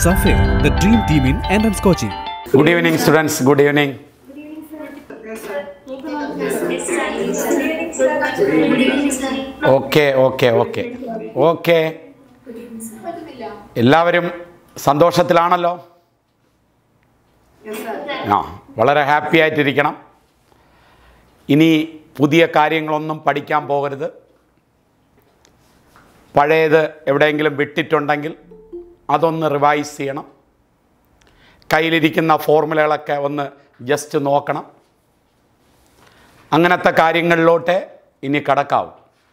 Sapphire, the dream team in entrance coaching. Good evening students good evening okay okay okay okay എല്ലാവരും സന്തോഷത്തിലാണല്ലോ ആ വളരെ happy ആയിട്ടിരിക്കണം ഇനി പുതിയ കാര്യങ്ങളൊന്നും പഠിക്കാൻ പോകരുത് പഴയത് എവിടെയെങ്കിലും വിട്ടിട്ടുണ്ടെങ്കിൽ അതൊന്ന് റിവൈസ് ചെയ്യണം കയ്യിലിരിക്കുന്ന ഫോർമുലകളൊക്കെ ഒന്ന് ജസ്റ്റ് നോക്കണം അങ്ങനത്തെ കാര്യങ്ങളിലോട്ട് ഇനി കടക്കാവും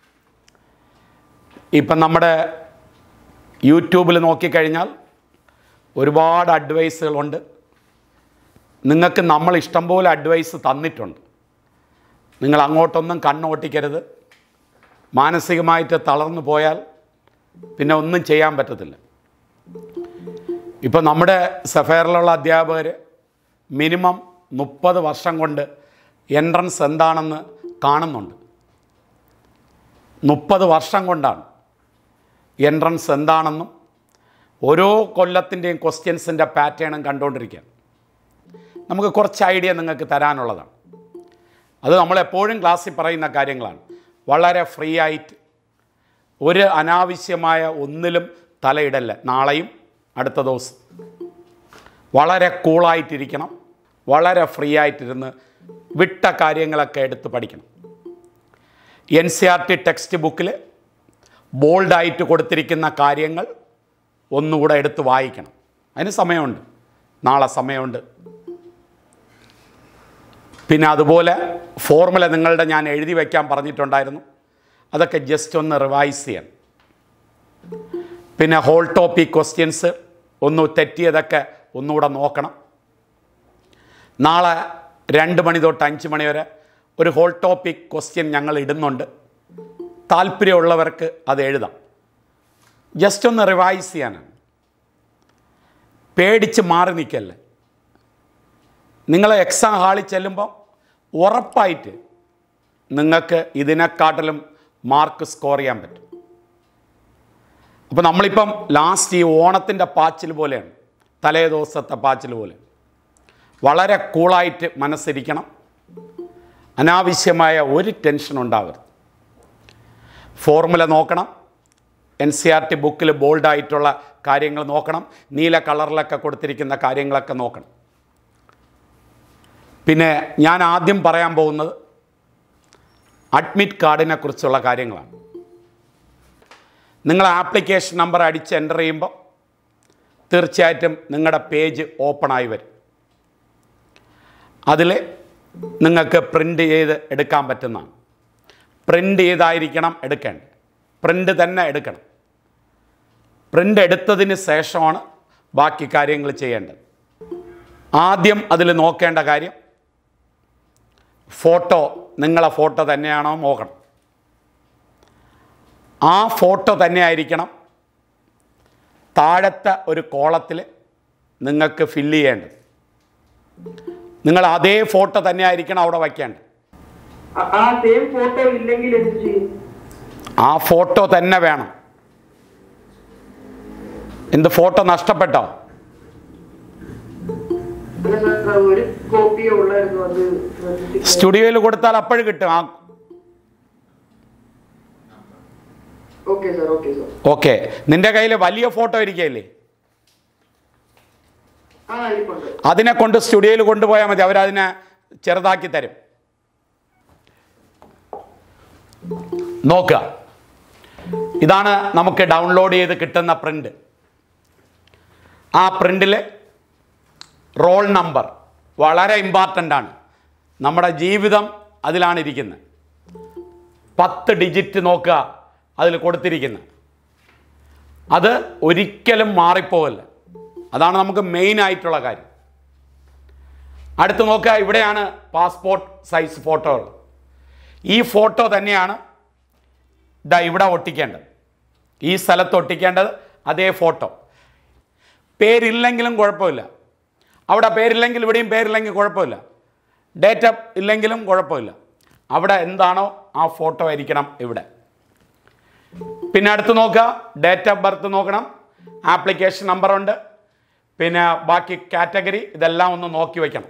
ഇപ്പം നമ്മുടെ യൂട്യൂബിൽ നോക്കിക്കഴിഞ്ഞാൽ ഒരുപാട് അഡ്വൈസുകളുണ്ട് നിങ്ങൾക്ക് നമ്മൾ ഇഷ്ടംപോലെ അഡ്വൈസ് തന്നിട്ടുണ്ട് നിങ്ങൾ അങ്ങോട്ടൊന്നും കണ്ണോട്ടിക്കരുത് മാനസികമായിട്ട് തളർന്നു പോയാൽ പിന്നെ ഒന്നും ചെയ്യാൻ പറ്റത്തില്ല ഇപ്പം നമ്മുടെ സഫയറിലുള്ള അധ്യാപകർ മിനിമം മുപ്പത് വർഷം കൊണ്ട് എൻട്രൻസ് എന്താണെന്ന് കാണുന്നുണ്ട് മുപ്പത് വർഷം കൊണ്ടാണ് എൻട്രൻസ് എന്താണെന്നും ഓരോ കൊല്ലത്തിൻ്റെയും ക്വസ്റ്റ്യൻസിൻ്റെ പാറ്റേണും കണ്ടുകൊണ്ടിരിക്കുക നമുക്ക് കുറച്ച് ഐഡിയ നിങ്ങൾക്ക് തരാനുള്ളതാണ് അത് നമ്മളെപ്പോഴും ക്ലാസ്സിൽ പറയുന്ന കാര്യങ്ങളാണ് വളരെ ഫ്രീ ആയിട്ട് ഒരു അനാവശ്യമായ ഒന്നിലും തലയിടല്ല നാളെയും അടുത്ത ദിവസം വളരെ കൂളായിട്ടിരിക്കണം വളരെ ഫ്രീ ആയിട്ടിരുന്ന് വിട്ട കാര്യങ്ങളൊക്കെ എടുത്ത് പഠിക്കണം N C R T text ബുക്കിൽ ബോൾഡായിട്ട് കൊടുത്തിരിക്കുന്ന കാര്യങ്ങൾ ഒന്നുകൂടെ എടുത്ത് വായിക്കണം അതിന് സമയമുണ്ട് നാളെ സമയമുണ്ട് പിന്നെ അതുപോലെ ഫോർമുല നിങ്ങളുടെ ഞാൻ എഴുതി വയ്ക്കാൻ പറഞ്ഞിട്ടുണ്ടായിരുന്നു അതൊക്കെ ജസ്റ്റ് ഒന്ന് റിവൈസ് ചെയ്യണം പിന്നെ ഹോൾ ടോപ്പിക് ക്വസ്റ്റ്യൻസ് ഒന്ന് തെറ്റിയതൊക്കെ ഒന്നുകൂടെ നോക്കണം നാളെ രണ്ട് മണി തൊട്ട് അഞ്ച് മണി വരെ ഒരു ഹോൾ ടോപ്പിക് ക്വസ്റ്റ്യൻ ഞങ്ങൾ ഇടുന്നുണ്ട് താല്പര്യമുള്ളവർക്ക് അത് എഴുതാം ജസ്റ്റ് ഒന്ന് റിവൈസ് ചെയ്യാനാണ് പേടിച്ച് മാറി നിൽക്കല്ലേ നിങ്ങൾ എക്സാം ഹാളിൽ ചെല്ലുമ്പോൾ ഉറപ്പായിട്ട് നിങ്ങൾക്ക് ഇതിനെക്കാട്ടിലും മാർക്ക് സ്കോർ ചെയ്യാൻ പറ്റും അപ്പോൾ നമ്മളിപ്പം ലാസ്റ്റ് ഈ ഓണത്തിൻ്റെ പാച്ചിൽ പോലെയാണ് തലേ ദിവസത്തെ പാച്ചിൽ പോലെ വളരെ കൂളായിട്ട് മനസ്സിരിക്കണം അനാവശ്യമായ ഒരു ടെൻഷൻ ഉണ്ടാവരുത് ഫോർമുല നോക്കണം എൻ സി ആർ ടി ബുക്കിൽ ബോൾഡായിട്ടുള്ള കാര്യങ്ങൾ നോക്കണം നീല കളറിലൊക്കെ കൊടുത്തിരിക്കുന്ന കാര്യങ്ങളൊക്കെ നോക്കണം പിന്നെ ഞാൻ ആദ്യം പറയാൻ പോകുന്നത് അഡ്മിറ്റ് കാർഡിനെ കുറിച്ചുള്ള കാര്യങ്ങളാണ് നിങ്ങൾ ആപ്ലിക്കേഷൻ നമ്പർ അടിച്ച് എൻ്റർ ചെയ്യുമ്പോൾ തീർച്ചയായിട്ടും നിങ്ങളുടെ പേജ് ഓപ്പണായി വരും അതിൽ നിങ്ങൾക്ക് പ്രിൻ്റ് ചെയ്ത് എടുക്കാൻ പറ്റുന്നതാണ് പ്രിൻ്റ് ചെയ്തായിരിക്കണം എടുക്കേണ്ടത് പ്രിൻ്റ് തന്നെ എടുക്കണം പ്രിൻ്റ് എടുത്തതിന് ശേഷമാണ് ബാക്കി കാര്യങ്ങൾ ചെയ്യേണ്ടത് ആദ്യം അതിൽ നോക്കേണ്ട കാര്യം ഫോട്ടോ നിങ്ങളെ ഫോട്ടോ തന്നെയാണോ നോക്കണം ആ ഫോട്ടോ തന്നെ ആയിരിക്കണം താഴത്തെ ഒരു കോളത്തിൽ നിങ്ങൾക്ക് ഫില്ല് ചെയ്യേണ്ടത് നിങ്ങൾ അതേ ഫോട്ടോ തന്നെ ആയിരിക്കണം അവിടെ വയ്ക്കേണ്ടത് ആ- ആ സെയിം ഫോട്ടോ ഇല്ലെങ്കിൽ എന്ത് ചെയ്യും ആ ഫോട്ടോ തന്നെ വേണം എന്ത് ഫോട്ടോ നഷ്ടപ്പെട്ടോ അല്ല സാർ ഒരു കോപ്പിയേ ഉള്ളായിരുന്നു അത് ശ്രദ്ധിച്ചില്ല. സ്റ്റുഡിയോയിൽ കൊടുത്താൽ അപ്പോഴും കിട്ടും ആ okay sir okay sir okay നിന്റെ കയ്യിൽ വലിയ ഫോട്ടോ ഇരിക്കുകയില്ലേ ആ ഇരിപ്പുണ്ട് അതിനെ കൊണ്ട് സ്റ്റുഡിയോയിൽ കൊണ്ടുപോയാൽ മതി അവരതിനെ ചെറുതാക്കി തരും നോക്കുക ഇതാണ് നമുക്ക് ഡൗൺലോഡ് ചെയ്ത് കിട്ടുന്ന പ്രിൻ്റ് ആ പ്രിൻ്റിൽ റോൾ നമ്പർ വളരെ ഇമ്പോർട്ടൻ്റ് ആണ് നമ്മുടെ ജീവിതം അതിലാണ് ഇരിക്കുന്നത് പത്ത് ഡിജിറ്റ് നോക്കുക അതിൽ കൊടുത്തിരിക്കുന്നത് അത് ഒരിക്കലും മാറിപ്പോവല്ല അതാണ് നമുക്ക് മെയിൻ ആയിട്ടുള്ള കാര്യം അടുത്ത് നോക്കുക ഇവിടെയാണ് പാസ്പോർട്ട് സൈസ് ഫോട്ടോകൾ ഈ ഫോട്ടോ തന്നെയാണ് ഇതാ ഇവിടെ ഒട്ടിക്കേണ്ടത് ഈ സ്ഥലത്ത് ഒട്ടിക്കേണ്ടത് അതേ ഫോട്ടോ പേരില്ലെങ്കിലും കുഴപ്പമില്ല അവിടെ പേരില്ലെങ്കിൽ ഇവിടെയും പേരില്ലെങ്കിൽ കുഴപ്പമില്ല ഡേറ്റ് ഇല്ലെങ്കിലും കുഴപ്പമില്ല അവിടെ എന്താണോ ആ ഫോട്ടോ ആയിരിക്കണം ഇവിടെ പിന്നെ അടുത്ത് നോക്കുക ഡേറ്റ് ഓഫ് ബർത്ത് നോക്കണം ആപ്ലിക്കേഷൻ നമ്പറുണ്ട് പിന്നെ ബാക്കി കാറ്റഗറി ഇതെല്ലാം ഒന്ന് നോക്കി വയ്ക്കണം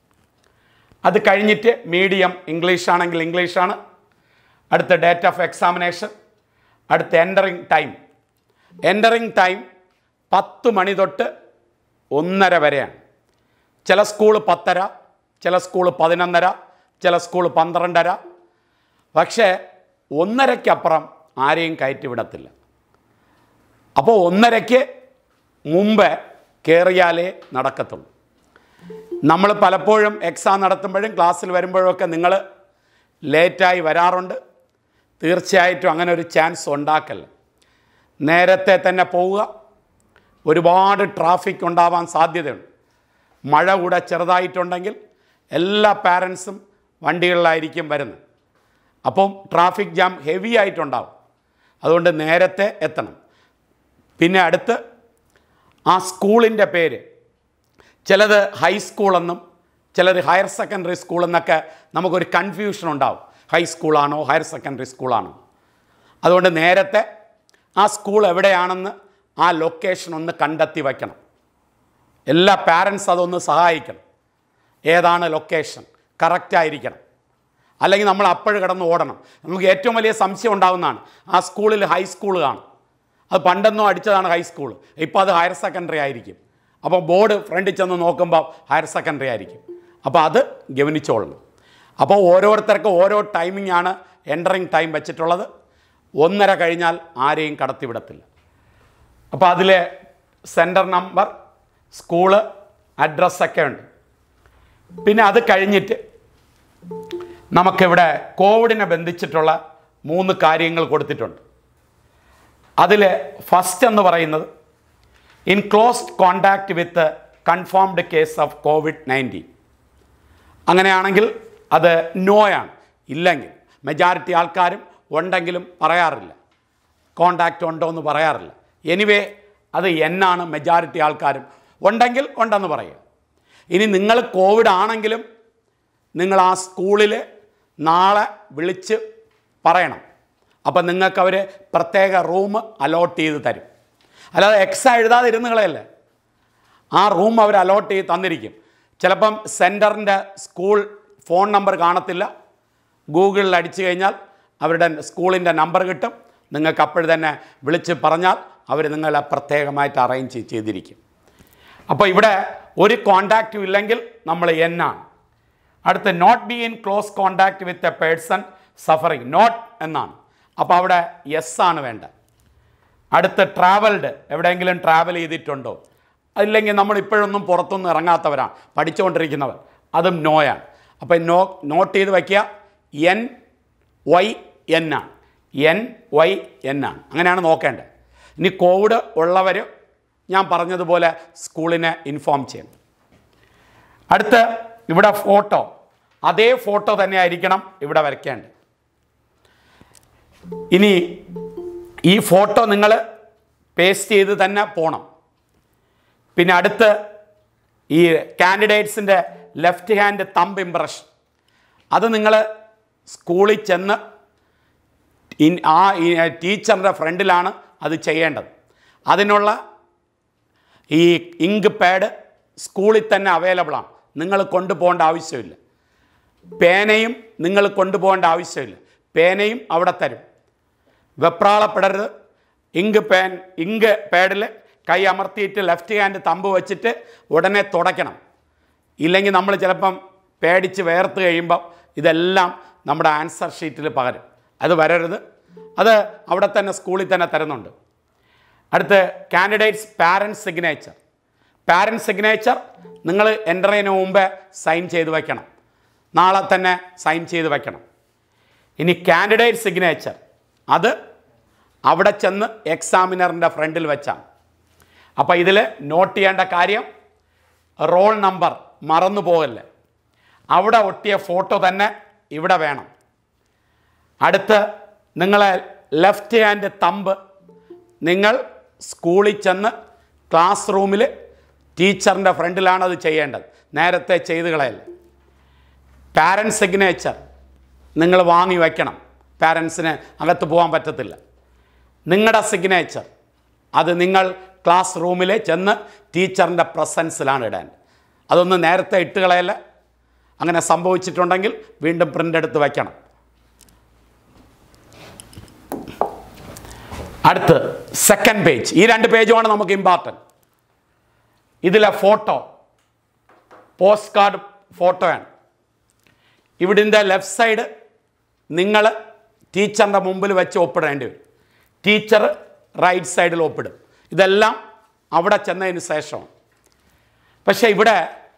അത് കഴിഞ്ഞിട്ട് മീഡിയം ഇംഗ്ലീഷ് ആണെങ്കിൽ ഇംഗ്ലീഷാണ് അടുത്ത ഡേറ്റ് ഓഫ് എക്സാമിനേഷൻ അടുത്ത എൻ്ററിങ് ടൈം എൻ്ററിങ് ടൈം പത്ത് മണി തൊട്ട് ഒന്നര വരെയാണ് ചില സ്കൂൾ പത്തര ചില സ്കൂൾ പതിനൊന്നര ചില സ്കൂൾ പന്ത്രണ്ടര പക്ഷേ ഒന്നരയ്ക്കപ്പുറം ആരെയും കയറ്റി വിടത്തില്ല അപ്പോൾ ഒന്നരയ്ക്ക് മുമ്പ് കയറിയാലേ നടക്കത്തുള്ളൂ നമ്മൾ പലപ്പോഴും എക്സാം നടത്തുമ്പോഴും ക്ലാസ്സിൽ വരുമ്പോഴൊക്കെ നിങ്ങൾ ലേറ്റായി വരാറുണ്ട് തീർച്ചയായിട്ടും അങ്ങനെ ഒരു ചാൻസ് ഉണ്ടാക്കല്ല നേരത്തെ തന്നെ പോവുക ഒരുപാട് ട്രാഫിക് ഉണ്ടാവാൻ സാധ്യതയുണ്ട് മഴ കൂടെ ചെറുതായിട്ടുണ്ടെങ്കിൽ എല്ലാ പാരൻസും വണ്ടികളിലായിരിക്കും വരുന്നത് അപ്പം ട്രാഫിക് ജാം ഹെവി ആയിട്ടുണ്ടാവും അതുകൊണ്ട് നേരത്തെ എത്തണം പിന്നെ അടുത്ത് ആ സ്കൂളിൻ്റെ പേര് ചിലത് ഹൈസ്കൂളെന്നും ചിലർ ഹയർ സെക്കൻഡറി സ്കൂൾ എന്നൊക്കെ നമുക്കൊരു കൺഫ്യൂഷൻ ഉണ്ടാവും ഹൈസ്കൂളാണോ ഹയർ സെക്കൻഡറി സ്കൂളാണോ അതുകൊണ്ട് നേരത്തെ ആ സ്കൂൾ എവിടെയാണെന്ന് ആ ലൊക്കേഷൻ ഒന്ന് കണ്ടെത്തി വയ്ക്കണം എല്ലാ പാരൻസ് അതൊന്ന് സഹായിക്കണം ഏതാണ് ലൊക്കേഷൻ കറക്റ്റായിരിക്കണം അല്ലെങ്കിൽ നമ്മൾ അപ്പോഴ് കിടന്ന് ഓടണം നമുക്ക് ഏറ്റവും വലിയ സംശയം ഉണ്ടാകുന്നതാണ് ആ സ്കൂളിൽ ഹൈസ്കൂൾ കാണും അത് പണ്ടെന്നോ അടിച്ചതാണ് ഹൈസ്കൂൾ ഇപ്പോൾ അത് ഹയർ സെക്കൻഡറി ആയിരിക്കും അപ്പോൾ ബോർഡ് ഫ്രണ്ടിൽ ചെന്ന് നോക്കുമ്പോൾ ഹയർ സെക്കൻഡറി ആയിരിക്കും അപ്പോൾ അത് ഗവനിച്ചോളണം അപ്പോൾ ഓരോരുത്തർക്കും ഓരോ ടൈമിംഗ് ആണ് എൻറ്ററിങ് ടൈം വെച്ചിട്ടുള്ളത് ഒന്നര കഴിഞ്ഞാൽ ആരെയും കടത്തിവിടത്തില്ല അപ്പോൾ അതിലെ സെൻറ്റർ നമ്പർ സ്കൂള് അഡ്രസ്സൊക്കെ ഉണ്ട് പിന്നെ അത് കഴിഞ്ഞിട്ട് നമുക്കിവിടെ കോവിഡിനെ ബന്ധിച്ചിട്ടുള്ള മൂന്ന് കാര്യങ്ങൾ കൊടുത്തിട്ടുണ്ട് അതിൽ ഫസ്റ്റ് എന്ന് പറയുന്നത് in closed contact with confirmed case of covid nineteen അങ്ങനെയാണെങ്കിൽ അത് നോയാണ് ഇല്ലെങ്കിൽ മെജോറിറ്റി ആൾക്കാരും ഉണ്ടെങ്കിലും പറയാറില്ല കോണ്ടാക്റ്റ് ഉണ്ടോ എന്ന് പറയാറില്ല എനിവേ അത് എന്നാണ് മെജോറിറ്റി ആൾക്കാരും ഉണ്ടെങ്കിൽ ഉണ്ടെന്ന് പറയുക ഇനി നിങ്ങൾ കോവിഡ് ആണെങ്കിലും നിങ്ങൾ ആ സ്കൂളിൽ നാളെ വിളിച്ച് പറയണം അപ്പം നിങ്ങൾക്ക് അവർ പ്രത്യേക റൂം അലോട്ട് ചെയ്ത് തരും അല്ലാതെ എക്സാം എഴുതാതെ ഇരുന്നുകളയല്ലേ ആ റൂം അവർ അലോട്ട് ചെയ്ത് തന്നിരിക്കും ചിലപ്പം സെൻറ്ററിൻ്റെ സ്കൂൾ ഫോൺ നമ്പർ കാണത്തില്ല ഗൂഗിളിൽ അടിച്ചു കഴിഞ്ഞാൽ അവരുടെ സ്കൂളിൻ്റെ നമ്പർ കിട്ടും നിങ്ങൾക്ക് അപ്പോൾ തന്നെ വിളിച്ച് പറഞ്ഞാൽ അവർ നിങ്ങളെ പ്രത്യേകമായിട്ട് അറേഞ്ച് ചെയ്തിരിക്കും അപ്പോൾ ഇവിടെ ഒരു കോണ്ടാക്റ്റും ഇല്ലെങ്കിൽ നമ്മൾ എന്നാണ് അടുത്ത് not be in close contact with a person suffering not എന്നാണ് അപ്പോൾ അവിടെ യെസ് ആണ് വേണ്ടത് അടുത്ത് ട്രാവൽഡ് എവിടെയെങ്കിലും ട്രാവൽ ചെയ്തിട്ടുണ്ടോ അതില്ലെങ്കിൽ നമ്മൾ ഇപ്പോഴൊന്നും പുറത്തൊന്നും ഇറങ്ങാത്തവരാണ് പഠിച്ചുകൊണ്ടിരിക്കുന്നവർ അതും നോയാണ് അപ്പോൾ നോ നോട്ട് ചെയ്ത് വയ്ക്കുക എൻ വൈ എൻ ആണ് എൻ വൈ എൻ ആണ് അങ്ങനെയാണ് നോക്കേണ്ടത് ഇനി കോവിഡ് ഉള്ളവർ ഞാൻ പറഞ്ഞതുപോലെ സ്കൂളിനെ ഇൻഫോം ചെയ്യണം അടുത്ത് ഇവിടെ ഫോട്ടോ അതേ ഫോട്ടോ തന്നെ ആയിരിക്കണം ഇവിടെ വരയ്ക്കേണ്ടത് ഇനി ഈ ഫോട്ടോ നിങ്ങൾ പേസ്റ്റ് ചെയ്ത് തന്നെ പോകണം പിന്നെ അടുത്ത് ഈ കാൻഡിഡേറ്റ്സിൻ്റെ ലെഫ്റ്റ് ഹാൻഡ് തമ്പ് ഇംപ്രഷൻ അത് നിങ്ങൾ സ്കൂളിൽ ചെന്ന് ഇൻ ആ ടീച്ചറിൻ്റെ ഫ്രണ്ടിലാണ് അത് ചെയ്യേണ്ടത് അതിനുള്ള ഈ ഇങ്ക് പാഡ് സ്കൂളിൽ തന്നെ അവൈലബിൾ ആണ് നിങ്ങൾ കൊണ്ടുപോകേണ്ട ആവശ്യമില്ല പേനയും നിങ്ങൾ കൊണ്ടുപോകേണ്ട ആവശ്യമില്ല പേനയും അവിടെ തരും വെപ്രാളപ്പെടരുത് ഇങ്ക് പേൻ ഇങ്ക് പാഡിൽ കൈ അമർത്തിയിട്ട് ലെഫ്റ്റ് ഹാൻഡ് തമ്പ് വെച്ചിട്ട് ഉടനെ തുടയ്ക്കണം ഇല്ലെങ്കിൽ നമ്മൾ ചിലപ്പം പേടിച്ച് വേർത്ത് കഴിയുമ്പോൾ ഇതെല്ലാം നമ്മുടെ ആൻസർ ഷീറ്റിൽ പകരും അത് വരരുത് അത് അവിടെ തന്നെ സ്കൂളിൽ തന്നെ തരുന്നുണ്ട് അടുത്ത് candidates parent signature parent signature നിങ്ങൾ എൻ്റർ ചെയ്യുന്നതിന് മുമ്പേ സൈൻ ചെയ്ത് വയ്ക്കണം നാളെ തന്നെ സൈൻ ചെയ്ത് വയ്ക്കണം ഇനി കാൻഡിഡേറ്റ് സിഗ്നേച്ചർ അത് അവിടെ ചെന്ന് എക്സാമിനറിൻ്റെ ഫ്രണ്ടിൽ വെച്ചാണ് അപ്പോൾ ഇതിൽ നോട്ട് ചെയ്യേണ്ട കാര്യം റോൾ നമ്പർ മറന്നു പോകല്ലേ അവിടെ ഒട്ടിയ ഫോട്ടോ തന്നെ ഇവിടെ വേണം അടുത്ത് നിങ്ങളെ ലെഫ്റ്റ് ഹാൻഡ് തമ്പ് നിങ്ങൾ സ്കൂളിൽ ചെന്ന് ക്ലാസ് റൂമിൽ ടീച്ചറിൻ്റെ ഫ്രണ്ടിലാണ് അത് ചെയ്യേണ്ടത് നേരത്തെ ചെയ്ത് കളയല്ലേ പാരൻറ്റ് സിഗ്നേച്ചർ നിങ്ങൾ വാങ്ങി വയ്ക്കണം പാരൻസിന് അകത്ത് പോകാൻ പറ്റത്തില്ല നിങ്ങളുടെ സിഗ്നേച്ചർ അത് നിങ്ങൾ ക്ലാസ് റൂമിൽ ചെന്ന് ടീച്ചറിൻ്റെ പ്രസൻസിലാണ് ഇടാൻ അതൊന്ന് നേരത്തെ ഇട്ട് കളയല്ല അങ്ങനെ സംഭവിച്ചിട്ടുണ്ടെങ്കിൽ വീണ്ടും പ്രിൻ്റ് എടുത്ത് വയ്ക്കണം അടുത്ത് സെക്കൻഡ് പേജ് ഈ രണ്ട് പേജുമാണ് നമുക്ക് ഇമ്പോർട്ടൻറ്റ് ഇതിലെ ഫോട്ടോ പോസ്റ്റ് കാർഡ് ഫോട്ടോയാണ് ഇവിടിൻ്റെ ലെഫ്റ്റ് സൈഡ് നിങ്ങൾ ടീച്ചറിൻ്റെ മുമ്പിൽ വെച്ച് ഒപ്പിടേണ്ടി വരും ടീച്ചർ റൈറ്റ് സൈഡിൽ ഒപ്പിടും ഇതെല്ലാം അവിടെ ചെന്നതിന് ശേഷം പക്ഷേ ഇവിടെ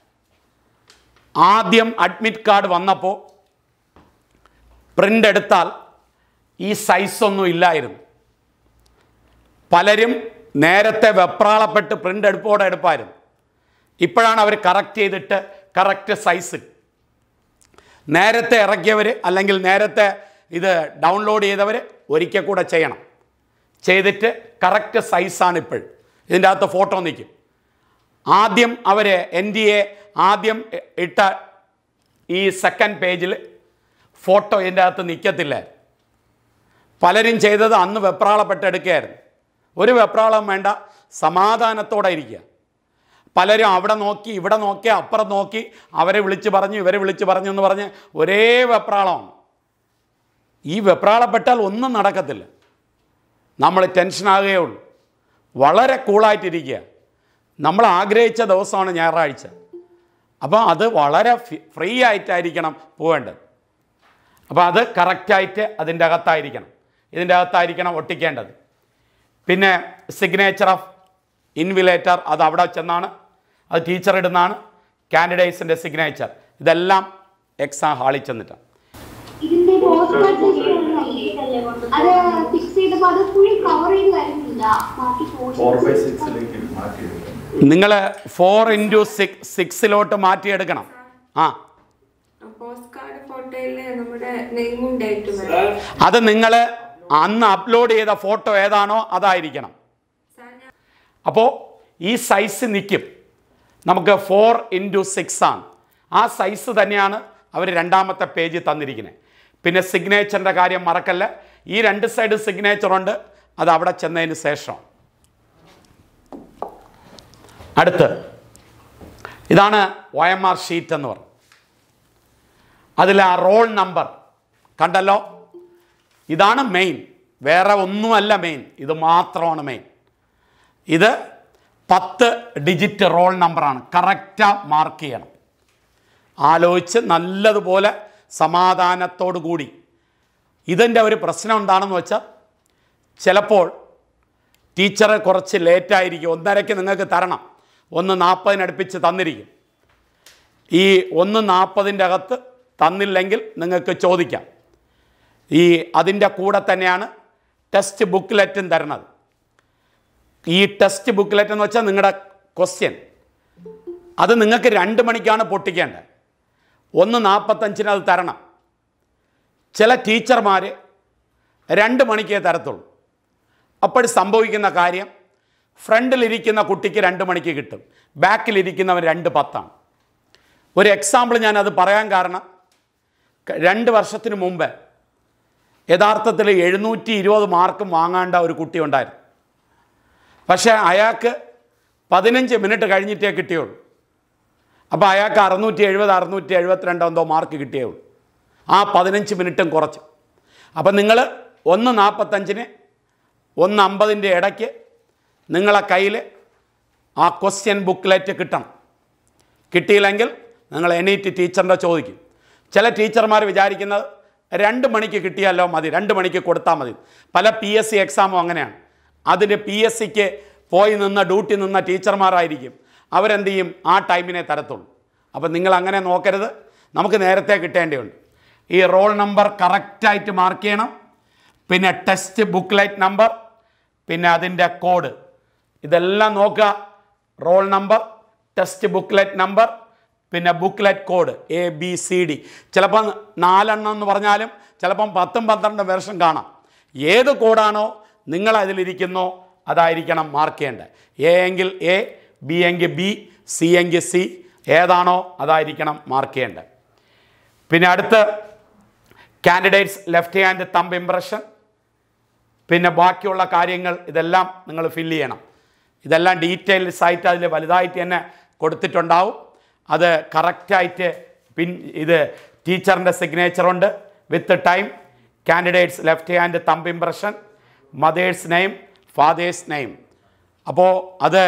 ആദ്യം അഡ്മിറ്റ് കാർഡ് വന്നപ്പോൾ പ്രിൻ്റ് എടുത്താൽ ഈ സൈസൊന്നും ഇല്ലായിരുന്നു പലരും നേരത്തെ വെപ്രാളപ്പെട്ട് പ്രിൻ്റ് എടുപ്പോടെ എടുപ്പായിരുന്നു ഇപ്പോഴാണ് അവർ കറക്റ്റ് ചെയ്തിട്ട് കറക്റ്റ് സൈസ് നേരത്തെ ഇറക്കിയവർ അല്ലെങ്കിൽ നേരത്തെ ഇത് ഡൗൺലോഡ് ചെയ്തവർ ഒരിക്കൽ കൂടെ ചെയ്യണം ചെയ്തിട്ട് കറക്റ്റ് സൈസാണ് ഇപ്പോഴും ഇതിൻ്റെ അകത്ത് ഫോട്ടോ നിൽക്കും ആദ്യം അവർ എൻ ഡി എ ആദ്യം ഇട്ട ഈ സെക്കൻഡ് പേജിൽ ഫോട്ടോ ഇതിൻ്റെ അകത്ത് നിൽക്കത്തില്ല പലരും ചെയ്തത് അന്ന് വെപ്രാളപ്പെട്ട് എടുക്കുകയായിരുന്നു ഒരു വെപ്രാളം വേണ്ട സമാധാനത്തോടെ ഇരിക്കുക പലരും അവിടെ നോക്കി ഇവിടെ നോക്കി അപ്പുറം നോക്കി അവരെ വിളിച്ച് പറഞ്ഞു ഇവരെ വിളിച്ച് പറഞ്ഞു എന്ന് പറഞ്ഞ് ഒരേ വെപ്രാളമാണ് ഈ വെപ്രാളപ്പെട്ടാൽ ഒന്നും നടക്കത്തില്ല നമ്മൾ ടെൻഷനാകുകയേ ഉള്ളൂ വളരെ കൂളായിട്ടിരിക്കുക നമ്മൾ ആഗ്രഹിച്ച ദിവസമാണ് ഞായറാഴ്ച അപ്പോൾ അത് വളരെ ഫ്രീ ആയിട്ടായിരിക്കണം പോവേണ്ടത് അപ്പോൾ അത് കറക്റ്റായിട്ട് അതിൻ്റെ അകത്തായിരിക്കണം ഇതിൻ്റെ അകത്തായിരിക്കണം ഒട്ടിക്കേണ്ടത് പിന്നെ സിഗ്നേച്ചർ ഓഫ് ഇൻവിലേറ്റർ അത് അവിടെ ചെന്നാണ് അത് ടീച്ചർ ഇടുന്നതാണ് കാൻഡിഡേറ്റ്സിൻ്റെ സിഗ്നേച്ചർ ഇതെല്ലാം എക്സാം ഹാളിൽ ചെന്നിട്ടാണ് ഇതിന്റെ പോസ്റ്റ് അത് ഫിക്സ് ചെയ്തപ്പോ അത് ഫുൾ കവർ ചെയ്ത് വരുന്നില്ല ബാക്കി ഫോർ ബൈ പോർഷൻസ് സിക്സിലേക്ക് മാറ്റിയെടുക്കണം നിങ്ങൾ ഫോർ ഇൻറ്റു സിക്സ് സിക്സിലോട്ട് മാറ്റിയെടുക്കണം ആ പോസ്റ്റ് കാർഡ് ഫോട്ടോയിൽ നമ്മുടെ നെയിമും ഡേറ്റും വേണം അത് നിങ്ങൾ അന്ന് അപ്ലോഡ് ചെയ്ത ഫോട്ടോ ഏതാണോ അതായിരിക്കണം സാർ ഞാൻ അപ്പോൾ ഈ സൈസ് നിൽക്കും നമുക്ക് ഫോർ ഇൻറ്റു സിക്സ് ആണ് ആ സൈസ് തന്നെയാണ് അവർ രണ്ടാമത്തെ പേജ് തന്നിരിക്കുന്നത് പിന്നെ സിഗ്നേച്ചറിൻ്റെ കാര്യം മറക്കല്ല ഈ രണ്ട് സൈഡ് സിഗ്നേച്ചറുണ്ട് അത് അവിടെ ചെന്നതിന് ശേഷം അടുത്ത് ഇതാണ് ഒ എം ആർ ഷീറ്റ് എന്ന് പറഞ്ഞു അതിൽ ആ റോൾ നമ്പർ കണ്ടല്ലോ ഇതാണ് മെയിൻ വേറെ ഒന്നുമല്ല മെയിൻ ഇത് മാത്രമാണ് മെയിൻ ഇത് പത്ത് ഡിജിറ്റ് റോൾ നമ്പറാണ് കറക്റ്റാ മാർക്ക് ചെയ്യണം ആലോചിച്ച് നല്ലതുപോലെ സമാധാനത്തോടു കൂടി ഇതിൻ്റെ ഒരു പ്രശ്നം എന്താണെന്ന് വെച്ചാൽ ചിലപ്പോൾ ടീച്ചർ കുറച്ച് ലേറ്റായിരിക്കും ഒന്നരയ്ക്ക് നിങ്ങൾക്ക് തരണം ഒന്ന് നാൽപ്പതിനടുപ്പിച്ച് തന്നിരിക്കും ഈ ഒന്ന് നാൽപ്പതിൻ്റെ അകത്ത് തന്നില്ലെങ്കിൽ നിങ്ങൾക്ക് ചോദിക്കാം ഈ അതിൻ്റെ കൂടെ തന്നെയാണ് ടെക്സ്റ്റ് ബുക്ക്ലെറ്റും തരണത് ഈ ടെക്സ്റ്റ് ബുക്ക്ലെറ്റ് എന്ന് വെച്ചാൽ നിങ്ങളുടെ ക്വസ്റ്റ്യൻ അത് നിങ്ങൾക്ക് രണ്ട് മണിക്കാണ് പൊട്ടിക്കേണ്ടത് ഒന്ന് നാൽപ്പത്തഞ്ചിന് അത് തരണം ചില ടീച്ചർമാർ രണ്ട് മണിക്കേ തരത്തുള്ളൂ അപ്പോൾ സംഭവിക്കുന്ന കാര്യം ഫ്രണ്ടിലിരിക്കുന്ന കുട്ടിക്ക് രണ്ട് മണിക്ക് കിട്ടും ബാക്കിലിരിക്കുന്നവൻ രണ്ട് പത്താണ് ഒരു എക്സാമ്പിൾ ഞാനത് പറയാൻ കാരണം ക- രണ്ട് വർഷത്തിന് മുമ്പ് യഥാർത്ഥത്തിൽ എഴുന്നൂറ്റി ഇരുപത് മാർക്കും വാങ്ങാണ്ട ഒരു കുട്ടി ഉണ്ടായിരുന്നു പക്ഷേ അയാൾക്ക് പതിനഞ്ച് മിനിറ്റ് കഴിഞ്ഞിട്ടേ കിട്ടിയുള്ളൂ അപ്പോൾ അയാൾക്ക് അറുന്നൂറ്റി എഴുപത് അറുന്നൂറ്റി എഴുപത്തിരണ്ട് എന്തോ മാർക്ക് കിട്ടിയേ ഉള്ളൂ ആ പതിനഞ്ച് മിനിറ്റും കുറച്ച് അപ്പം നിങ്ങൾ ഒന്ന് നാൽപ്പത്തഞ്ചിന് ഒന്ന് അമ്പതിൻ്റെ ഇടയ്ക്ക് നിങ്ങളെ കയ്യിൽ ആ ക്വസ്റ്റ്യൻ ബുക്ക്ലെറ്റ് കിട്ടണം കിട്ടിയില്ലെങ്കിൽ നിങ്ങൾ എണീറ്റ് ടീച്ചറിൻ്റെ ചോദിക്കും ചില ടീച്ചർമാർ വിചാരിക്കുന്നത് രണ്ട് മണിക്ക് കിട്ടിയാലോ മതി രണ്ട് മണിക്ക് കൊടുത്താൽ മതി പല പി എസ് സി എക്സാമും അങ്ങനെയാണ് അതിന് പി എസ് സിക്ക് പോയി നിന്ന ഡ്യൂട്ടി നിന്ന ടീച്ചർമാരായിരിക്കും അവരെന്ത് ചെയ്യും ആ ടൈമിനെ തരത്തുള്ളൂ അപ്പം നിങ്ങൾ അങ്ങനെ നോക്കരുത് നമുക്ക് നേരത്തെ കിട്ടേണ്ടതുണ്ട് ഈ റോൾ നമ്പർ കറക്റ്റായിട്ട് മാർക്ക് ചെയ്യണം പിന്നെ ടെസ്റ്റ് ബുക്ക്ലെറ്റ് നമ്പർ പിന്നെ അതിൻ്റെ കോഡ് ഇതെല്ലാം നോക്കുക roll number test booklet number പിന്നെ booklet code A B C D ചിലപ്പം നാലെണ്ണം എന്ന് പറഞ്ഞാലും ചിലപ്പം പത്തും പന്ത്രണ്ടും വെർഷൻ കാണാം ഏത് കോഡാണോ നിങ്ങൾ അതിലിരിക്കുന്നോ അതായിരിക്കണം മാർക്ക് ചെയ്യേണ്ടത് എ എങ്കിൽ എ ബി എങ്കിൽ ബി സി എങ്കിൽ സി ഏതാണോ അതായിരിക്കണം മാർക്ക് ചെയ്യേണ്ടത് പിന്നെ അടുത്ത് candidates left hand thumb impression പിന്നെ ബാക്കിയുള്ള കാര്യങ്ങൾ ഇതെല്ലാം നിങ്ങൾ ഫില്ല് ചെയ്യണം ഇതെല്ലാം ഡീറ്റെയിൽസ് ആയിട്ട് അതിൽ വലുതായിട്ട് തന്നെ കൊടുത്തിട്ടുണ്ടാവും അത് കറക്റ്റായിട്ട് പിൻ ഇത് ടീച്ചറിൻ്റെ സിഗ്നേച്ചറുണ്ട് with time candidates left hand thumb impression mother's name father's name അപ്പോൾ അത്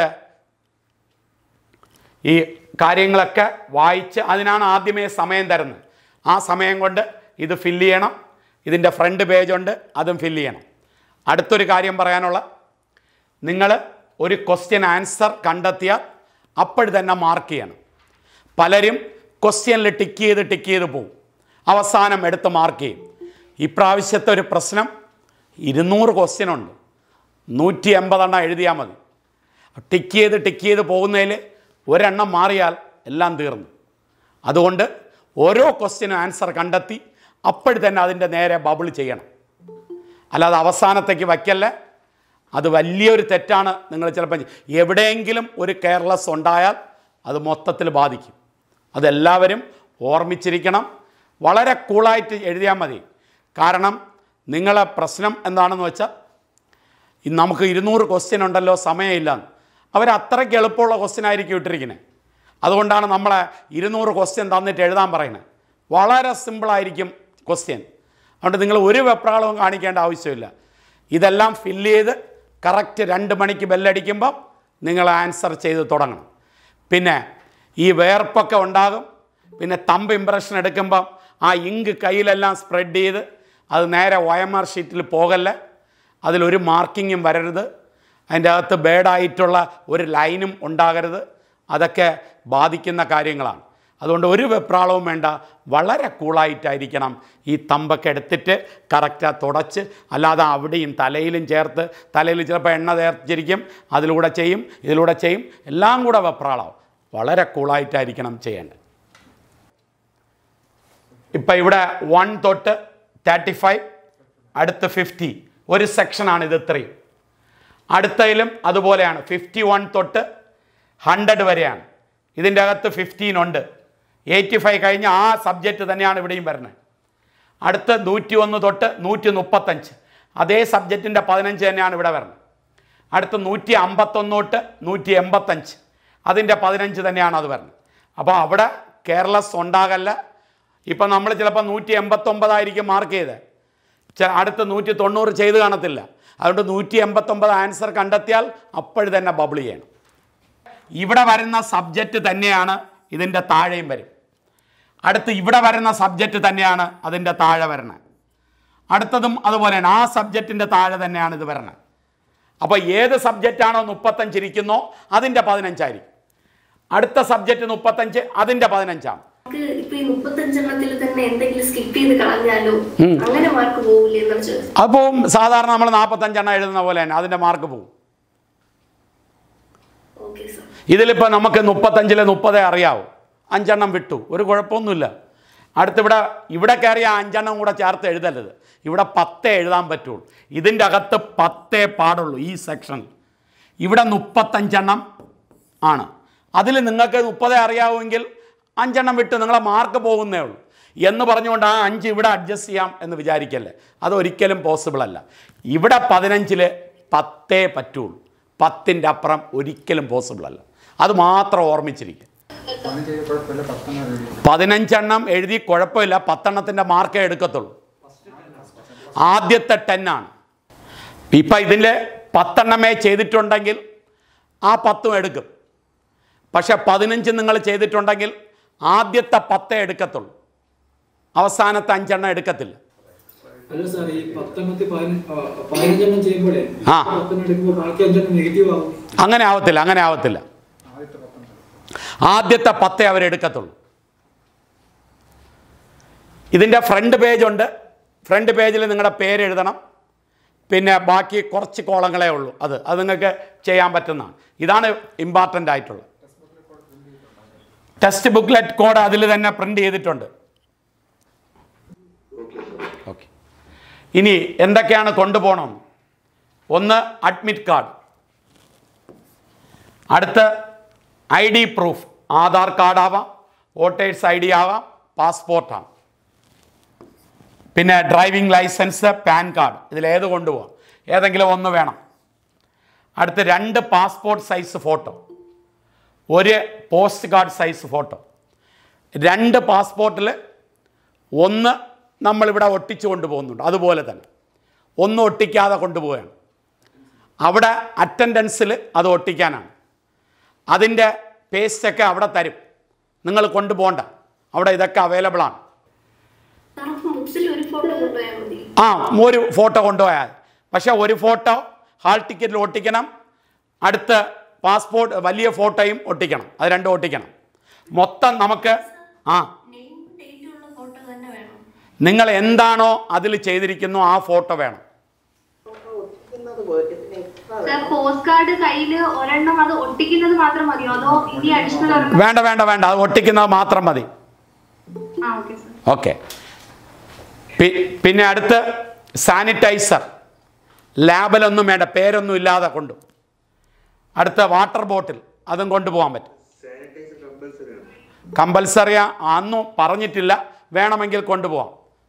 ഈ കാര്യങ്ങളൊക്കെ വായിച്ച് അതിനാണ് ആദ്യമേ സമയം തരുന്നത് ആ സമയം കൊണ്ട് ഇത് ഫില്ല് ചെയ്യണം ഇതിൻ്റെ ഫ്രണ്ട് പേജുണ്ട് അതും ഫില്ല് ചെയ്യണം അടുത്തൊരു കാര്യം പറയാനുള്ള നിങ്ങൾ ഒരു ക്വസ്റ്റ്യൻ ആൻസർ കണ്ടെത്തിയാൽ അപ്പോൾ തന്നെ മാർക്ക് ചെയ്യണം പലരും ക്വസ്റ്റ്യനിൽ ടിക്ക് ചെയ്ത് ടിക്ക് ചെയ്ത് പോവും അവസാനം എടുത്ത് മാർക്ക് ചെയ്യും ഇപ്രാവശ്യത്തെ ഒരു പ്രശ്നം ഇരുന്നൂറ് ക്വസ്റ്റ്യൻ ഉണ്ട് നൂറ്റി എൺപതെണ്ണം എഴുതിയാൽ മതി ടിക്ക് ചെയ്ത് ടിക്ക് ചെയ്ത് പോകുന്നതിൽ ഒരെണ്ണം മാറിയാൽ എല്ലാം തീർന്നു അതുകൊണ്ട് ഓരോ ക്വസ്റ്റ്യനും ആൻസർ കണ്ടെത്തി അപ്പോൾ തന്നെ അതിൻ്റെ നേരെ ബബിൾ ചെയ്യണം അല്ലാതെ അവസാനത്തേക്ക് വയ്ക്കല്ലേ അത് വലിയൊരു തെറ്റാണ് നിങ്ങൾ ചിലപ്പോൾ ചെയ്യ- എവിടെയെങ്കിലും ഒരു കെയർലെസ് ഉണ്ടായാൽ അത് മൊത്തത്തിൽ ബാധിക്കും അതെല്ലാവരും ഓർമ്മിച്ചിരിക്കണം വളരെ കൂളായിട്ട് എഴുതിയാൽ മതി കാരണം നിങ്ങളെ പ്രശ്നം എന്താണെന്ന് വെച്ചാൽ ഇന്ന് നമുക്ക് ഇരുന്നൂറ് ക്വസ്റ്റ്യൻ ഉണ്ടല്ലോ സമയമില്ല അവർ അത്രയ്ക്ക് എളുപ്പമുള്ള ക്വസ്റ്റ്യൻ ആയിരിക്കും ഇട്ടിരിക്കുന്നത് അതുകൊണ്ടാണ് നമ്മളെ ഇരുന്നൂറ് ക്വസ്റ്റ്യൻ തന്നിട്ട് എഴുതാൻ പറയുന്നത് വളരെ സിമ്പിളായിരിക്കും ക്വസ്റ്റ്യൻ അതുകൊണ്ട് നിങ്ങൾ ഒരു വെപ്രാളവും കാണിക്കേണ്ട ആവശ്യമില്ല ഇതെല്ലാം ഫില്ല് ചെയ്ത് കറക്റ്റ് രണ്ട് മണിക്ക് ബെല്ലടിക്കുമ്പോൾ നിങ്ങൾ ആൻസർ ചെയ്ത് തുടങ്ങണം പിന്നെ ഈ വേർപ്പൊക്കെ ഉണ്ടാകും പിന്നെ തമ്പ് ഇമ്പ്രഷൻ എടുക്കുമ്പം ആ ഇങ്ക് കയ്യിലെല്ലാം സ്പ്രെഡ് ചെയ്ത് അത് നേരെ ഒ എം ആർ ഷീറ്റിൽ പോകല്ലേ അതിലൊരു മാർക്കിങ്ങും വരരുത് അതിൻ്റെ അകത്ത് ബേഡായിട്ടുള്ള ഒരു ലൈനും ഉണ്ടാകരുത് അതൊക്കെ ബാധിക്കുന്ന കാര്യങ്ങളാണ് അതുകൊണ്ട് ഒരു വെപ്രാളവും വേണ്ട വളരെ കൂളായിട്ടായിരിക്കണം ഈ തമ്പൊക്കെ എടുത്തിട്ട് കറക്റ്റ് തുടച്ച് അല്ലാതെ അവിടെയും തലയിലും ചേർത്ത് തലയിൽ ചിലപ്പോൾ എണ്ണ തേർച്ചിരിക്കും അതിലൂടെ ചെയ്യും ഇതിലൂടെ ചെയ്യും എല്ലാം കൂടെ വെപ്രാളാവും വളരെ കൂളായിട്ടായിരിക്കണം ചെയ്യേണ്ടത് ഇപ്പം ഇവിടെ വൺ തൊട്ട് തേർട്ടി ഫൈവ് അടുത്ത് ഫിഫ്റ്റി ഒരു സെക്ഷനാണ് ഇത് ഇത്രയും അടുത്തതിലും അതുപോലെയാണ് ഫിഫ്റ്റി വൺ തൊട്ട് ഹൺഡ്രഡ് വരെയാണ് ഇതിൻ്റെ അകത്ത് ഫിഫ്റ്റീൻ ഉണ്ട് എയ്റ്റി ഫൈവ് കഴിഞ്ഞ് ആ സബ്ജക്റ്റ് തന്നെയാണ് ഇവിടെയും വരുന്നത് അടുത്ത നൂറ്റി ഒന്ന് തൊട്ട് നൂറ്റി മുപ്പത്തഞ്ച് അതേ സബ്ജക്റ്റിൻ്റെ പതിനഞ്ച് തന്നെയാണ് ഇവിടെ വരുന്നത് അടുത്ത നൂറ്റി അമ്പത്തൊന്ന് തൊട്ട് നൂറ്റി എൺപത്തഞ്ച് അതിൻ്റെ പതിനഞ്ച് തന്നെയാണ് അത് വരുന്നത് അപ്പോൾ അവിടെ കേരളസ് ഉണ്ടാകല്ല ഇപ്പം നമ്മൾ ചിലപ്പോൾ നൂറ്റി എൺപത്തൊമ്പതായിരിക്കും മാർക്ക് ചെയ്ത് ചെ- അടുത്ത നൂറ്റി തൊണ്ണൂറ് ചെയ്ത് കാണത്തില്ല അതുകൊണ്ട് നൂറ്റി എൺപത്തൊമ്പത് ആൻസർ കണ്ടെത്തിയാൽ അപ്പോഴ് തന്നെ ബബിൾ ചെയ്യണം ഇവിടെ വരുന്ന സബ്ജക്റ്റ് തന്നെയാണ് ഇതിൻ്റെ താഴെയും വരും അടുത്ത് ഇവിടെ വരുന്ന സബ്ജക്റ്റ് തന്നെയാണ് അതിൻ്റെ താഴെ വരുന്നത് അടുത്തതും അതുപോലെയാണ് ആ സബ്ജക്റ്റിൻ്റെ താഴെ തന്നെയാണ് ഇത് വരുന്നത് അപ്പോൾ ഏത് സബ്ജക്റ്റാണോ മുപ്പത്തഞ്ചിരിക്കുന്നോ അതിൻ്റെ പതിനഞ്ചായിരിക്കും അടുത്ത സബ്ജക്റ്റ് മുപ്പത്തഞ്ച് അതിൻ്റെ പതിനഞ്ചാണ് നമുക്ക് ഇപ്പൊ ഈ മുപ്പത്തഞ്ചെണ്ണത്തിൽ തന്നെ എന്തെങ്കിലും സ്കിപ്പ് ചെയ്ത് കളഞ്ഞാലോ അങ്ങനെ മാർക്ക് പോകില്ലേ എന്നാണ് ചോദിച്ചത് അപ്പോൾ സാധാരണ നമ്മൾ നാൽപ്പത്തഞ്ചെണ്ണം എഴുതുന്ന പോലെ തന്നെ അതിൻ്റെ മാർക്ക് പോകും ഓക്കെ സർ ഇതിലിപ്പോൾ നമുക്ക് മുപ്പത്തഞ്ചിൽ മുപ്പതേ അറിയാവൂ അഞ്ചെണ്ണം വിട്ടു ഒരു കുഴപ്പമൊന്നുമില്ല അടുത്തിവിടെ ഇവിടെ കയറിയ അഞ്ചെണ്ണം കൂടെ ചേർത്ത് എഴുതരുത് ഇവിടെ പത്തേ എഴുതാൻ പറ്റുള്ളൂ ഇതിൻ്റെ അകത്ത് പത്തേ പാടുള്ളൂ ഈ സെക്ഷനിൽ ഇവിടെ മുപ്പത്തഞ്ചെണ്ണം ആണ് അതിൽ നിങ്ങൾക്ക് മുപ്പതേ അറിയാവുമെങ്കിൽ അഞ്ചെണ്ണം വിട്ട് നിങ്ങളെ മാർക്ക് പോകുന്നേ ഉള്ളൂ എന്ന് പറഞ്ഞുകൊണ്ട് ആ അഞ്ച് ഇവിടെ അഡ്ജസ്റ്റ് ചെയ്യാം എന്ന് വിചാരിക്കല്ലേ അതൊരിക്കലും പോസിബിൾ അല്ല ഇവിടെ പതിനഞ്ചിൽ പത്തേ പറ്റുള്ളൂ പത്തിൻ്റെ അപ്പുറം ഒരിക്കലും പോസിബിൾ അല്ല അത് മാത്രം ഓർമ്മിച്ചിരിക്കുക പതിനഞ്ചെണ്ണം എഴുതി കുഴപ്പമില്ല പത്തെണ്ണത്തിൻ്റെ മാർക്കേ എടുക്കത്തുള്ളൂ ആദ്യത്തെ ടെന്നാണ് ഇപ്പം ഇതിൽ പത്തെണ്ണമേ ചെയ്തിട്ടുണ്ടെങ്കിൽ ആ പത്തും എടുക്കും പക്ഷെ പതിനഞ്ച് നിങ്ങൾ ചെയ്തിട്ടുണ്ടെങ്കിൽ ആദ്യത്തെ പത്തേ എടുക്കത്തുള്ളൂ അവസാനത്തെ അഞ്ചെണ്ണം എടുക്കത്തില്ല അല്ല സാർ ഈ പത്തെണ്ണത്തിൽ പതിന- ആ, പതിനഞ്ചെണ്ണം ചെയ്യുമ്പോഴേ ആ. പത്തെണ്ണം എടുക്കുമ്പോൾ ബാക്കി അഞ്ചെണ്ണം നെഗറ്റീവ് ആവും അങ്ങനെ ആവത്തില്ല അങ്ങനെ ആവത്തില്ല ആദ്യത്തെ പത്തേ അവരെടുക്കത്തുള്ളൂ ഇതിൻ്റെ ഫ്രണ്ട് പേജ് ഉണ്ട് ഫ്രണ്ട് പേജിൽ നിങ്ങളുടെ പേര് എഴുതണം പിന്നെ ബാക്കി കുറച്ച് കോളങ്ങളേ ഉള്ളൂ അത് അത് നിങ്ങൾക്ക് ചെയ്യാൻ പറ്റുന്നതാണ് ഇതാണ് ഇമ്പോർട്ടൻ്റ് ആയിട്ടുള്ളത് ടെക്സ്റ്റ് ബുക്ക്ലെറ്റ് കോഡ് അതിൽ തന്നെ പ്രിൻ്റ് ചെയ്തിട്ടുണ്ട് ഓക്കെ ഇനി എന്തൊക്കെയാണ് കൊണ്ടുപോകണം ഒന്ന് അഡ്മിറ്റ് കാർഡ് അടുത്ത് I D proof Aadhaar card ആവാം വോട്ടേഴ്സ് ഐ ഡി ആവാം പാസ്പോർട്ടാണ് പിന്നെ ഡ്രൈവിംഗ് ലൈസൻസ് പാൻ കാർഡ് ഇതിലേത് കൊണ്ടുപോകാം ഏതെങ്കിലും ഒന്ന് വേണം അടുത്ത് രണ്ട് പാസ്പോർട്ട് സൈസ് ഫോട്ടോ ഒരു പോസ്റ്റ് കാർഡ് സൈസ് ഫോട്ടോ രണ്ട് പാസ്പോർട്ടിൽ ഒന്ന് നമ്മളിവിടെ ഒട്ടിച്ചു കൊണ്ടുപോകുന്നുണ്ട് അതുപോലെ തന്നെ ഒന്ന് ഒട്ടിക്കാതെ കൊണ്ടുപോവുകയാണ് അവിടെ അറ്റൻഡൻസിൽ അത് ഒട്ടിക്കാനാണ് അതിൻ്റെ പേസ്റ്റൊക്കെ അവിടെ തരും നിങ്ങൾ കൊണ്ടുപോകണ്ട അവിടെ ഇതൊക്കെ അവൈലബിൾ ആണ് സാർ ബുക്സിൽ ഒരു ഫോട്ടോ കൊണ്ടുപോയാൽ മതി ആ ഒരു ഫോട്ടോ കൊണ്ടുപോയാൽ പക്ഷേ ഒരു ഫോട്ടോ ഹാൾ ടിക്കറ്റിൽ ഒട്ടിക്കണം അടുത്ത് പാസ്പോർട്ട് വലിയ ഫോട്ടോയും ഒട്ടിക്കണം അത് രണ്ടും ഒട്ടിക്കണം മൊത്തം നമുക്ക് ആ നെയിം ഡേറ്റ് ഉള്ള ഫോട്ടോ തന്നെ വേണം നിങ്ങൾ എന്താണോ അതിൽ ചെയ്തിരിക്കുന്നു ആ ഫോട്ടോ വേണം ഒട്ടിക്കുന്നത് പോലെ ഇതിന് extra സർ പോസ്റ്റ് കാർഡ് കയ്യില് ഒരെണ്ണം അത് ഒട്ടിക്കുന്നത് മാത്രം മതിയോ അതോ ഇനി അഡീഷണൽ ഒരെണ്ണം വേണ്ട വേണ്ട വേണ്ട അത് ഒട്ടിക്കുന്നത് മാത്രം മതി ആ ഓക്കെ സർ ഓക്കെ പിന്നെ അടുത്ത് സാനിറ്റൈസർ ലാബിലൊന്നും വേണ്ട പേരൊന്നും ഇല്ലാതെ കൊണ്ടു അടുത്ത വാട്ടർ ബോട്ടിൽ അതും കൊണ്ടുപോകാൻ പറ്റും കമ്പൽസറിയ അന്നും പറഞ്ഞിട്ടില്ല വേണമെങ്കിൽ കൊണ്ടുപോകാം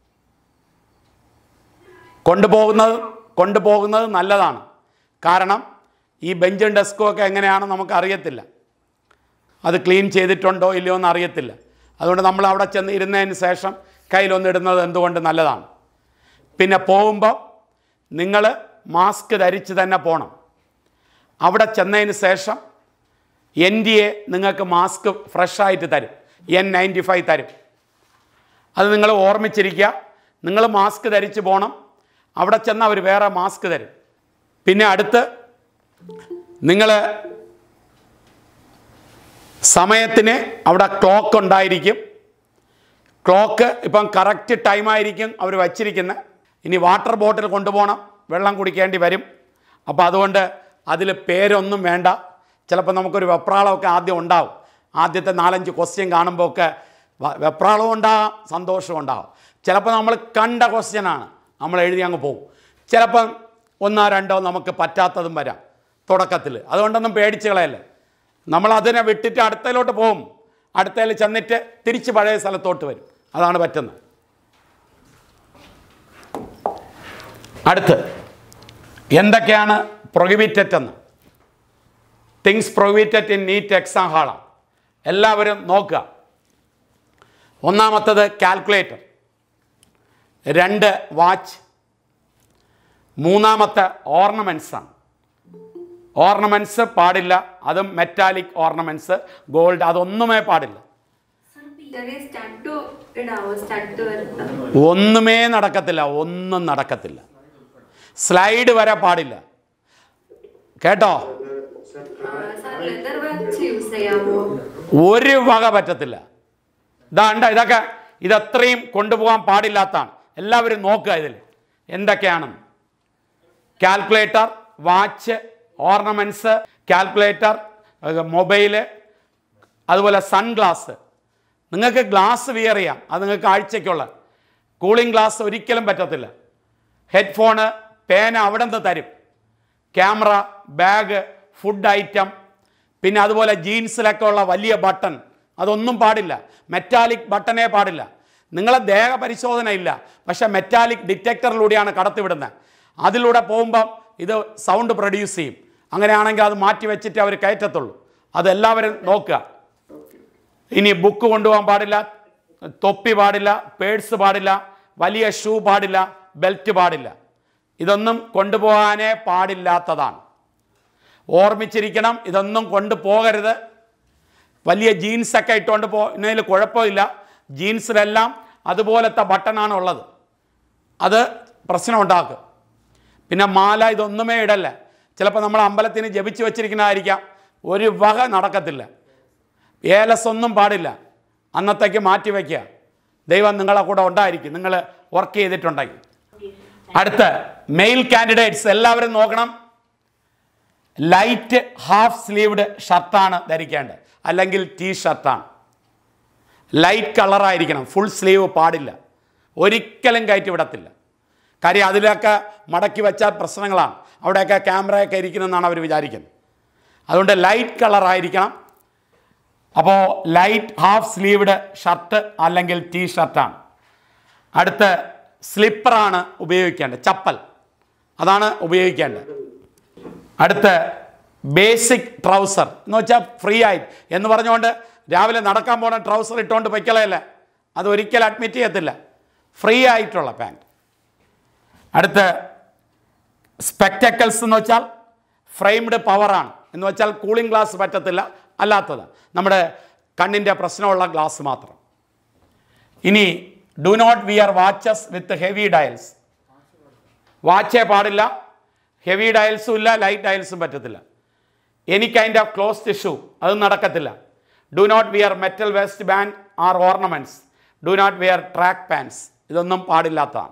കൊണ്ടുപോകുന്നത് കൊണ്ടുപോകുന്നത് നല്ലതാണ് കാരണം ഈ ബെഞ്ചും ഡെസ്കും ഒക്കെ എങ്ങനെയാണെന്ന് നമുക്ക് അറിയത്തില്ല അത് ക്ലീൻ ചെയ്തിട്ടുണ്ടോ ഇല്ലയോ എന്ന് അറിയത്തില്ല അതുകൊണ്ട് നമ്മൾ അവിടെ ചെന്ന് ഇരുന്നതിന് ശേഷം കയ്യിലൊന്നിടുന്നത് എന്തുകൊണ്ട് നല്ലതാണ് പിന്നെ പോകുമ്പോൾ നിങ്ങൾ മാസ്ക് ധരിച്ച് തന്നെ പോകണം അവിടെ ചെന്നതിന് ശേഷം എൻ ഡി എ നിങ്ങൾക്ക് മാസ്ക് ഫ്രഷായിട്ട് തരും എൻ നയൻറ്റി ഫൈവ് തരും അത് നിങ്ങൾ ഓർമ്മിച്ചിരിക്കുക നിങ്ങൾ മാസ്ക് ധരിച്ച് പോകണം അവിടെ ചെന്ന് അവർ വേറെ മാസ്ക് തരും പിന്നെ അടുത്ത് നിങ്ങൾ സമയത്തിന് അവിടെ ക്ലോക്ക് ഉണ്ടായിരിക്കും ക്ലോക്ക് ഇപ്പം കറക്റ്റ് ടൈമായിരിക്കും അവർ വച്ചിരിക്കുന്നത് ഇനി വാട്ടർ ബോട്ടിൽ കൊണ്ടുപോകണം വെള്ളം കുടിക്കേണ്ടി വരും അപ്പോൾ അതുകൊണ്ട് അതിൽ പേരൊന്നും വേണ്ട ചിലപ്പോൾ നമുക്കൊരു വെപ്രാളമൊക്കെ ആദ്യം ഉണ്ടാവും ആദ്യത്തെ നാലഞ്ച് ക്വസ്റ്റ്യൻ കാണുമ്പോൾ ഒക്കെ വ- വെപ്രാളവും ഉണ്ടാകാം സന്തോഷവും ഉണ്ടാകും ചിലപ്പോൾ നമ്മൾ കണ്ട ക്വസ്റ്റ്യനാണ് നമ്മൾ എഴുതി അങ്ങ് പോകും ചിലപ്പം ഒന്നോ രണ്ടോ നമുക്ക് പറ്റാത്തതും വരാം തുടക്കത്തിൽ അതുകൊണ്ടൊന്നും പേടിച്ച് കളയല്ലേ നമ്മൾ അതിനെ വിട്ടിട്ട് അടുത്തതിലോട്ട് പോകും അടുത്തതിൽ ചെന്നിട്ട് തിരിച്ച് പഴയ സ്ഥലത്തോട്ട് വരും അതാണ് പറ്റുന്നത് അടുത്ത് എന്തൊക്കെയാണ് പ്രൊഹിബിറ്റഡ് എന്ന് things prohibited in NEET exam ഹാളാണ് എല്ലാവരും നോക്കുക ഒന്നാമത്തത് കാൽക്കുലേറ്റർ രണ്ട് വാച്ച് മൂന്നാമത്തെ ഓർണമെൻറ്റ്സ് ആണ് ഓർണമെൻറ്റ്സ് പാടില്ല അതും മെറ്റാലിക് ഓർണമെൻറ്റ്സ് ഗോൾഡ് അതൊന്നുമേ പാടില്ല സാർ ചെറിയ സ്റ്റഡ് ഇടാവോ സ്റ്റഡ് വരുത്താം ഒന്നുമേ നടക്കത്തില്ല ഒന്നും നടക്കത്തില്ല സ്ലൈഡ് വരെ പാടില്ല കേട്ടോ സാർ ലെതർ വാച്ച് യൂസ് ചെയ്യാമോ ഒരു വക പറ്റത്തില്ല ഇതാണ്ട ഇതൊക്കെ ഇതത്രയും കൊണ്ടുപോകാൻ പാടില്ലാത്തതാണ് എല്ലാവരും നോക്കുക ഇതിൽ എന്തൊക്കെയാണെന്ന് calculator watch ornaments calculator mobile അതുപോലെ സൺഗ്ലാസ് നിങ്ങൾക്ക് ഗ്ലാസ് വിയർ ചെയ്യാം അത് നിങ്ങൾക്ക് ആഴ്ചയ്ക്കുള്ള കൂളിംഗ് ഗ്ലാസ് ഒരിക്കലും പറ്റത്തില്ല ഹെഡ്ഫോണ് പേന അവിടെ നിന്ന് തരും ക്യാമറ ബാഗ് ഫുഡ് ഐറ്റം പിന്നെ അതുപോലെ ജീൻസിലൊക്കെ ഉള്ള വലിയ ബട്ടൺ അതൊന്നും പാടില്ല മെറ്റാലിക് ബട്ടണേ പാടില്ല നിങ്ങളെ ദേഹ പരിശോധന ഇല്ല പക്ഷേ മെറ്റാലിക് ഡിറ്റക്ടറിലൂടെയാണ് കടത്തിവിടുന്നത് അതിലൂടെ പോകുമ്പം ഇത് സൗണ്ട് പ്രൊഡ്യൂസ് ചെയ്യും അങ്ങനെയാണെങ്കിൽ അത് മാറ്റി വെച്ചിട്ട് അവർ കയറ്റത്തുള്ളൂ അതെല്ലാവരും നോക്കുക ഇനി ബുക്ക് കൊണ്ടുപോകാൻ പാടില്ല തൊപ്പി പാടില്ല പേഴ്സ് പാടില്ല വലിയ ഷൂ പാടില്ല ബെൽറ്റ് പാടില്ല ഇതൊന്നും കൊണ്ടുപോകാനേ പാടില്ലാത്തതാണ് ഓർമ്മിച്ചിരിക്കണം ഇതൊന്നും കൊണ്ടുപോകരുത് വലിയ ജീൻസൊക്കെ ഇട്ടുകൊണ്ട് പോകുന്നതിൽ കുഴപ്പമില്ല ജീൻസിലെല്ലാം അതുപോലത്തെ ബട്ടണാണ് ഉള്ളത് അത് പ്രശ്നമുണ്ടാക്കും പിന്നെ മാല ഇതൊന്നുമേ ഇടല്ല ചിലപ്പോൾ നമ്മൾ അമ്പലത്തിന് ജപിച്ച് വെച്ചിരിക്കുന്നതായിരിക്കാം ഒരു വക നടക്കത്തില്ല ഏലസ് ഒന്നും പാടില്ല അന്നത്തേക്ക് മാറ്റി വയ്ക്കുക ദൈവം നിങ്ങളെ കൂടെ ഉണ്ടായിരിക്കും നിങ്ങൾ വർക്ക് ചെയ്തിട്ടുണ്ടെങ്കിൽ അടുത്ത് മെയിൽ കാൻഡിഡേറ്റ്സ് എല്ലാവരും നോക്കണം ലൈറ്റ് ഹാഫ് സ്ലീവ്ഡ് ഷർട്ടാണ് ധരിക്കേണ്ടത് അല്ലെങ്കിൽ ടീ ഷർട്ടാണ് ലൈറ്റ് കളറായിരിക്കണം ഫുൾ സ്ലീവ് പാടില്ല ഒരിക്കലും കയറ്റി വിടത്തില്ല കാര്യം അതിലൊക്കെ മടക്കി വെച്ചാൽ പ്രശ്നങ്ങളാണ് അവിടെയൊക്കെ ക്യാമറയൊക്കെ ഇരിക്കുന്നെന്നാണ് അവർ വിചാരിക്കുന്നത് അതുകൊണ്ട് ലൈറ്റ് കളറായിരിക്കണം അപ്പോൾ ലൈറ്റ് ഹാഫ് സ്ലീവ്ഡ് ഷർട്ട് അല്ലെങ്കിൽ ടീ ഷർട്ടാണ് അടുത്ത് സ്ലിപ്പറാണ് ഉപയോഗിക്കേണ്ടത് ചപ്പൽ അതാണ് ഉപയോഗിക്കേണ്ടത് അടുത്ത ബേസിക് ട്രൗസർ എന്ന് വെച്ചാൽ ഫ്രീ ആയിട്ട് എന്ന് പറഞ്ഞുകൊണ്ട് രാവിലെ നടക്കാൻ പോണ ട്രൗസർ ഇട്ടുകൊണ്ട് പൊയ്ക്കളയല്ല അത് ഒരിക്കലും അഡ്മിറ്റ് ചെയ്യത്തില്ല ഫ്രീ ആയിട്ടുള്ള പാൻറ് അടുത്ത സ്പെക്ടക്കിൾസ് എന്ന് വെച്ചാൽ ഫ്രെയിംഡ് പവറാണ് എന്ന് വെച്ചാൽ കൂളിംഗ് ഗ്ലാസ് പറ്റത്തില്ല അല്ലാത്തത് നമ്മുടെ കണ്ണിൻ്റെ പ്രശ്നമുള്ള ഗ്ലാസ് മാത്രം ഇനി do not wear watches with heavy dials വാച്ചേ പാടില്ല ഹെവി ഡയൽസും ഇല്ല ലൈറ്റ് ഡയൽസും പറ്റത്തില്ല any kind of closed shoe അത് നടക്കത്തില്ല do not wear metal waist band or ornaments do not wear track pants ഇതൊന്നും പാടില്ലാത്തതാണ്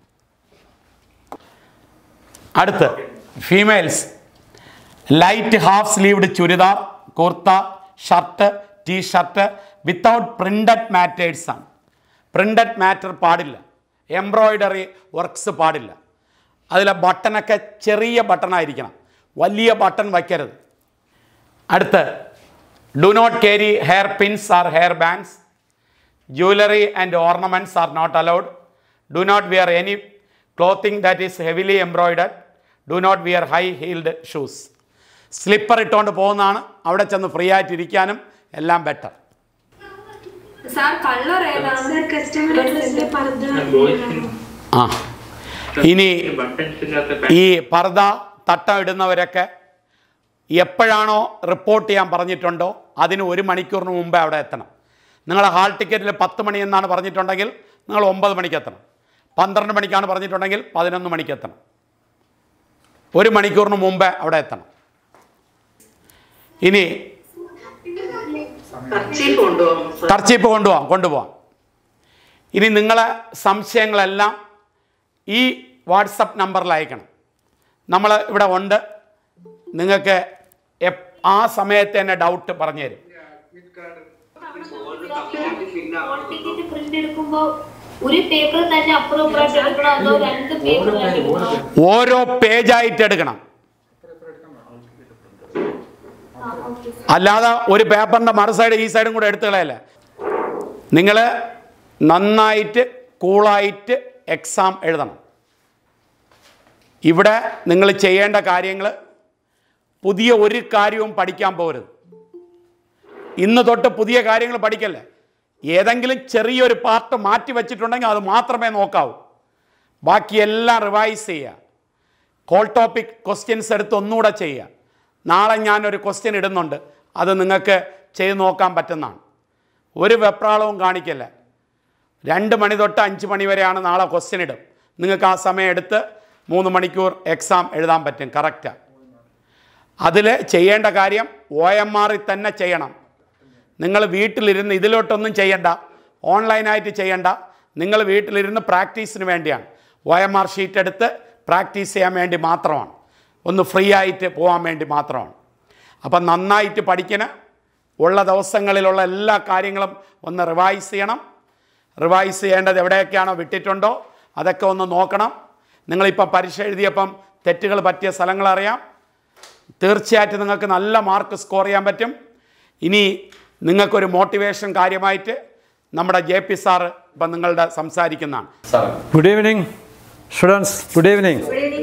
അടുത്ത് females light half sleeved churidar kurta shirt T shirt without printed matters ആണ് പ്രിൻ്റഡ് മാറ്റർ പാടില്ല embroidery works പാടില്ല അതിലെ ബട്ടണൊക്കെ ചെറിയ ബട്ടണായിരിക്കണം വലിയ ബട്ടൺ വയ്ക്കരുത് അടുത്ത് do not carry hair pins or hair bands jewelry and ornaments are not allowed. Do not wear any clothing that is heavily embroidered. Do not wear high heeled shoes. Slipper ഇട്ടുകൊണ്ട് പോകുന്നതാണ് അവിടെ ചെന്ന് free ആയിട്ട് ഇരിക്കാനും എല്ലാം better sir colour ഏതാണ് ആ ഇനി ബട്ടൺസ് ഇല്ലാത്ത ഈ പർദ തട്ടം ഇടുന്നവരൊക്കെ എപ്പോഴാണോ റിപ്പോർട്ട് ചെയ്യാൻ പറഞ്ഞിട്ടുണ്ടോ അതിന് ഒരു മണിക്കൂറിന് മുമ്പേ അവിടെ എത്തണം നിങ്ങളുടെ ഹാൾ ടിക്കറ്റിൽ പത്ത് മണി എന്നാണ് പറഞ്ഞിട്ടുണ്ടെങ്കിൽ നിങ്ങൾ ഒമ്പത് മണിക്ക് എത്തണം പന്ത്രണ്ട് മണിക്കാണ് പറഞ്ഞിട്ടുണ്ടെങ്കിൽ പതിനൊന്ന് മണിക്ക് എത്തണം ഒരു മണിക്കൂറിന് മുമ്പേ അവിടെ എത്തണം ഇനി കർച്ചീഫ് കൊണ്ടുപോകാം സാർ കർച്ചീപ്പ് കൊണ്ടുപോകാം കൊണ്ടുപോകാം ഇനി നിങ്ങളെ സംശയങ്ങളെല്ലാം ഈ വാട്സപ്പ് നമ്പറിൽ അയക്കണം നമ്മൾ ഇവിടെ ഉണ്ട് നിങ്ങൾക്ക് എപ്- ആ സമയത്ത് തന്നെ ഡൗട്ട് പറഞ്ഞു തരും ഹോൾ ടിക്കറ്റ് പ്രിന്റ് എടുക്കുമ്പോ ഒരു പേപ്പർ തന്നെ അപ്പുറം ഇപ്പുറമായിട്ട് എടുക്കണോ അതോ രണ്ട് പേപ്പർ തന്നെ എടുക്കണോ ഓരോ പേജായിട്ട് എടുക്കണം ആ ഓക്കെ അല്ലാതെ ഒരു പേപ്പറിൻ്റെ മറു സൈഡ് ഈ സൈഡും കൂടെ എടുത്തു കളയല്ല നിങ്ങൾ നന്നായിട്ട് കൂളായിട്ട് എക്സാം എഴുതണം ഇവിടെ നിങ്ങൾ ചെയ്യേണ്ട കാര്യങ്ങൾ പുതിയ ഒരു കാര്യവും പഠിക്കാൻ പോകരുത് ഇന്ന് തൊട്ട് പുതിയ കാര്യങ്ങൾ പഠിക്കല്ലേ ഏതെങ്കിലും ചെറിയൊരു പാർട്ട് മാറ്റി വെച്ചിട്ടുണ്ടെങ്കിൽ അത് മാത്രമേ നോക്കാവൂ ബാക്കിയെല്ലാം റിവൈസ് ചെയ്യുക കോൾ ടോപ്പിക് ക്വസ്റ്റ്യൻസ് എടുത്ത് ഒന്നുകൂടെ ചെയ്യുക നാളെ ഞാനൊരു ക്വസ്റ്റ്യൻ ഇടുന്നുണ്ട് അത് നിങ്ങൾക്ക് ചെയ്ത് നോക്കാൻ പറ്റുന്നതാണ് ഒരു വെപ്രാളവും കാണിക്കല്ല രണ്ട് മണി തൊട്ട് അഞ്ച് മണി വരെയാണ് നാളെ ക്വസ്റ്റ്യൻ ഇടും നിങ്ങൾക്ക് ആ സമയം എടുത്ത് മൂന്ന് മണിക്കൂർ എക്സാം എഴുതാൻ പറ്റും കറക്റ്റാണ് അതിൽ ചെയ്യേണ്ട കാര്യം ഒ എം ആറിൽ തന്നെ ചെയ്യണം നിങ്ങൾ വീട്ടിലിരുന്ന് ഇതിലോട്ടൊന്നും ചെയ്യണ്ട ഓൺലൈനായിട്ട് ചെയ്യണ്ട നിങ്ങൾ വീട്ടിലിരുന്ന് പ്രാക്ടീസിന് വേണ്ടിയാണ് ഒ എം ആർ ഷീറ്റ് എടുത്ത് പ്രാക്ടീസ് ചെയ്യാൻ വേണ്ടി മാത്രമാണ് ഒന്ന് ഫ്രീ ആയിട്ട് പോകാൻ വേണ്ടി മാത്രമാണ് അപ്പം നന്നായിട്ട് പഠിക്കണം ഉള്ള ദിവസങ്ങളിലുള്ള എല്ലാ കാര്യങ്ങളും ഒന്ന് റിവൈസ് ചെയ്യണം റിവൈസ് ചെയ്യേണ്ടത് എവിടെയൊക്കെയാണോ വിട്ടിട്ടുണ്ടോ അതൊക്കെ ഒന്ന് നോക്കണം നിങ്ങളിപ്പോൾ പരീക്ഷ എഴുതിയപ്പം തെറ്റുകൾ പറ്റിയ സ്ഥലങ്ങൾ അറിയാം തീർച്ചയായിട്ടും നിങ്ങൾക്ക് നല്ല മാർക്ക് സ്കോർ ചെയ്യാൻ പറ്റും ഇനി നിങ്ങൾക്കൊരു മോട്ടിവേഷൻ കാര്യമായിട്ട് നമ്മുടെ ജെ പി സാറ് ഇപ്പം നിങ്ങളുടെ സംസാരിക്കുന്നതാണ് good evening students good evening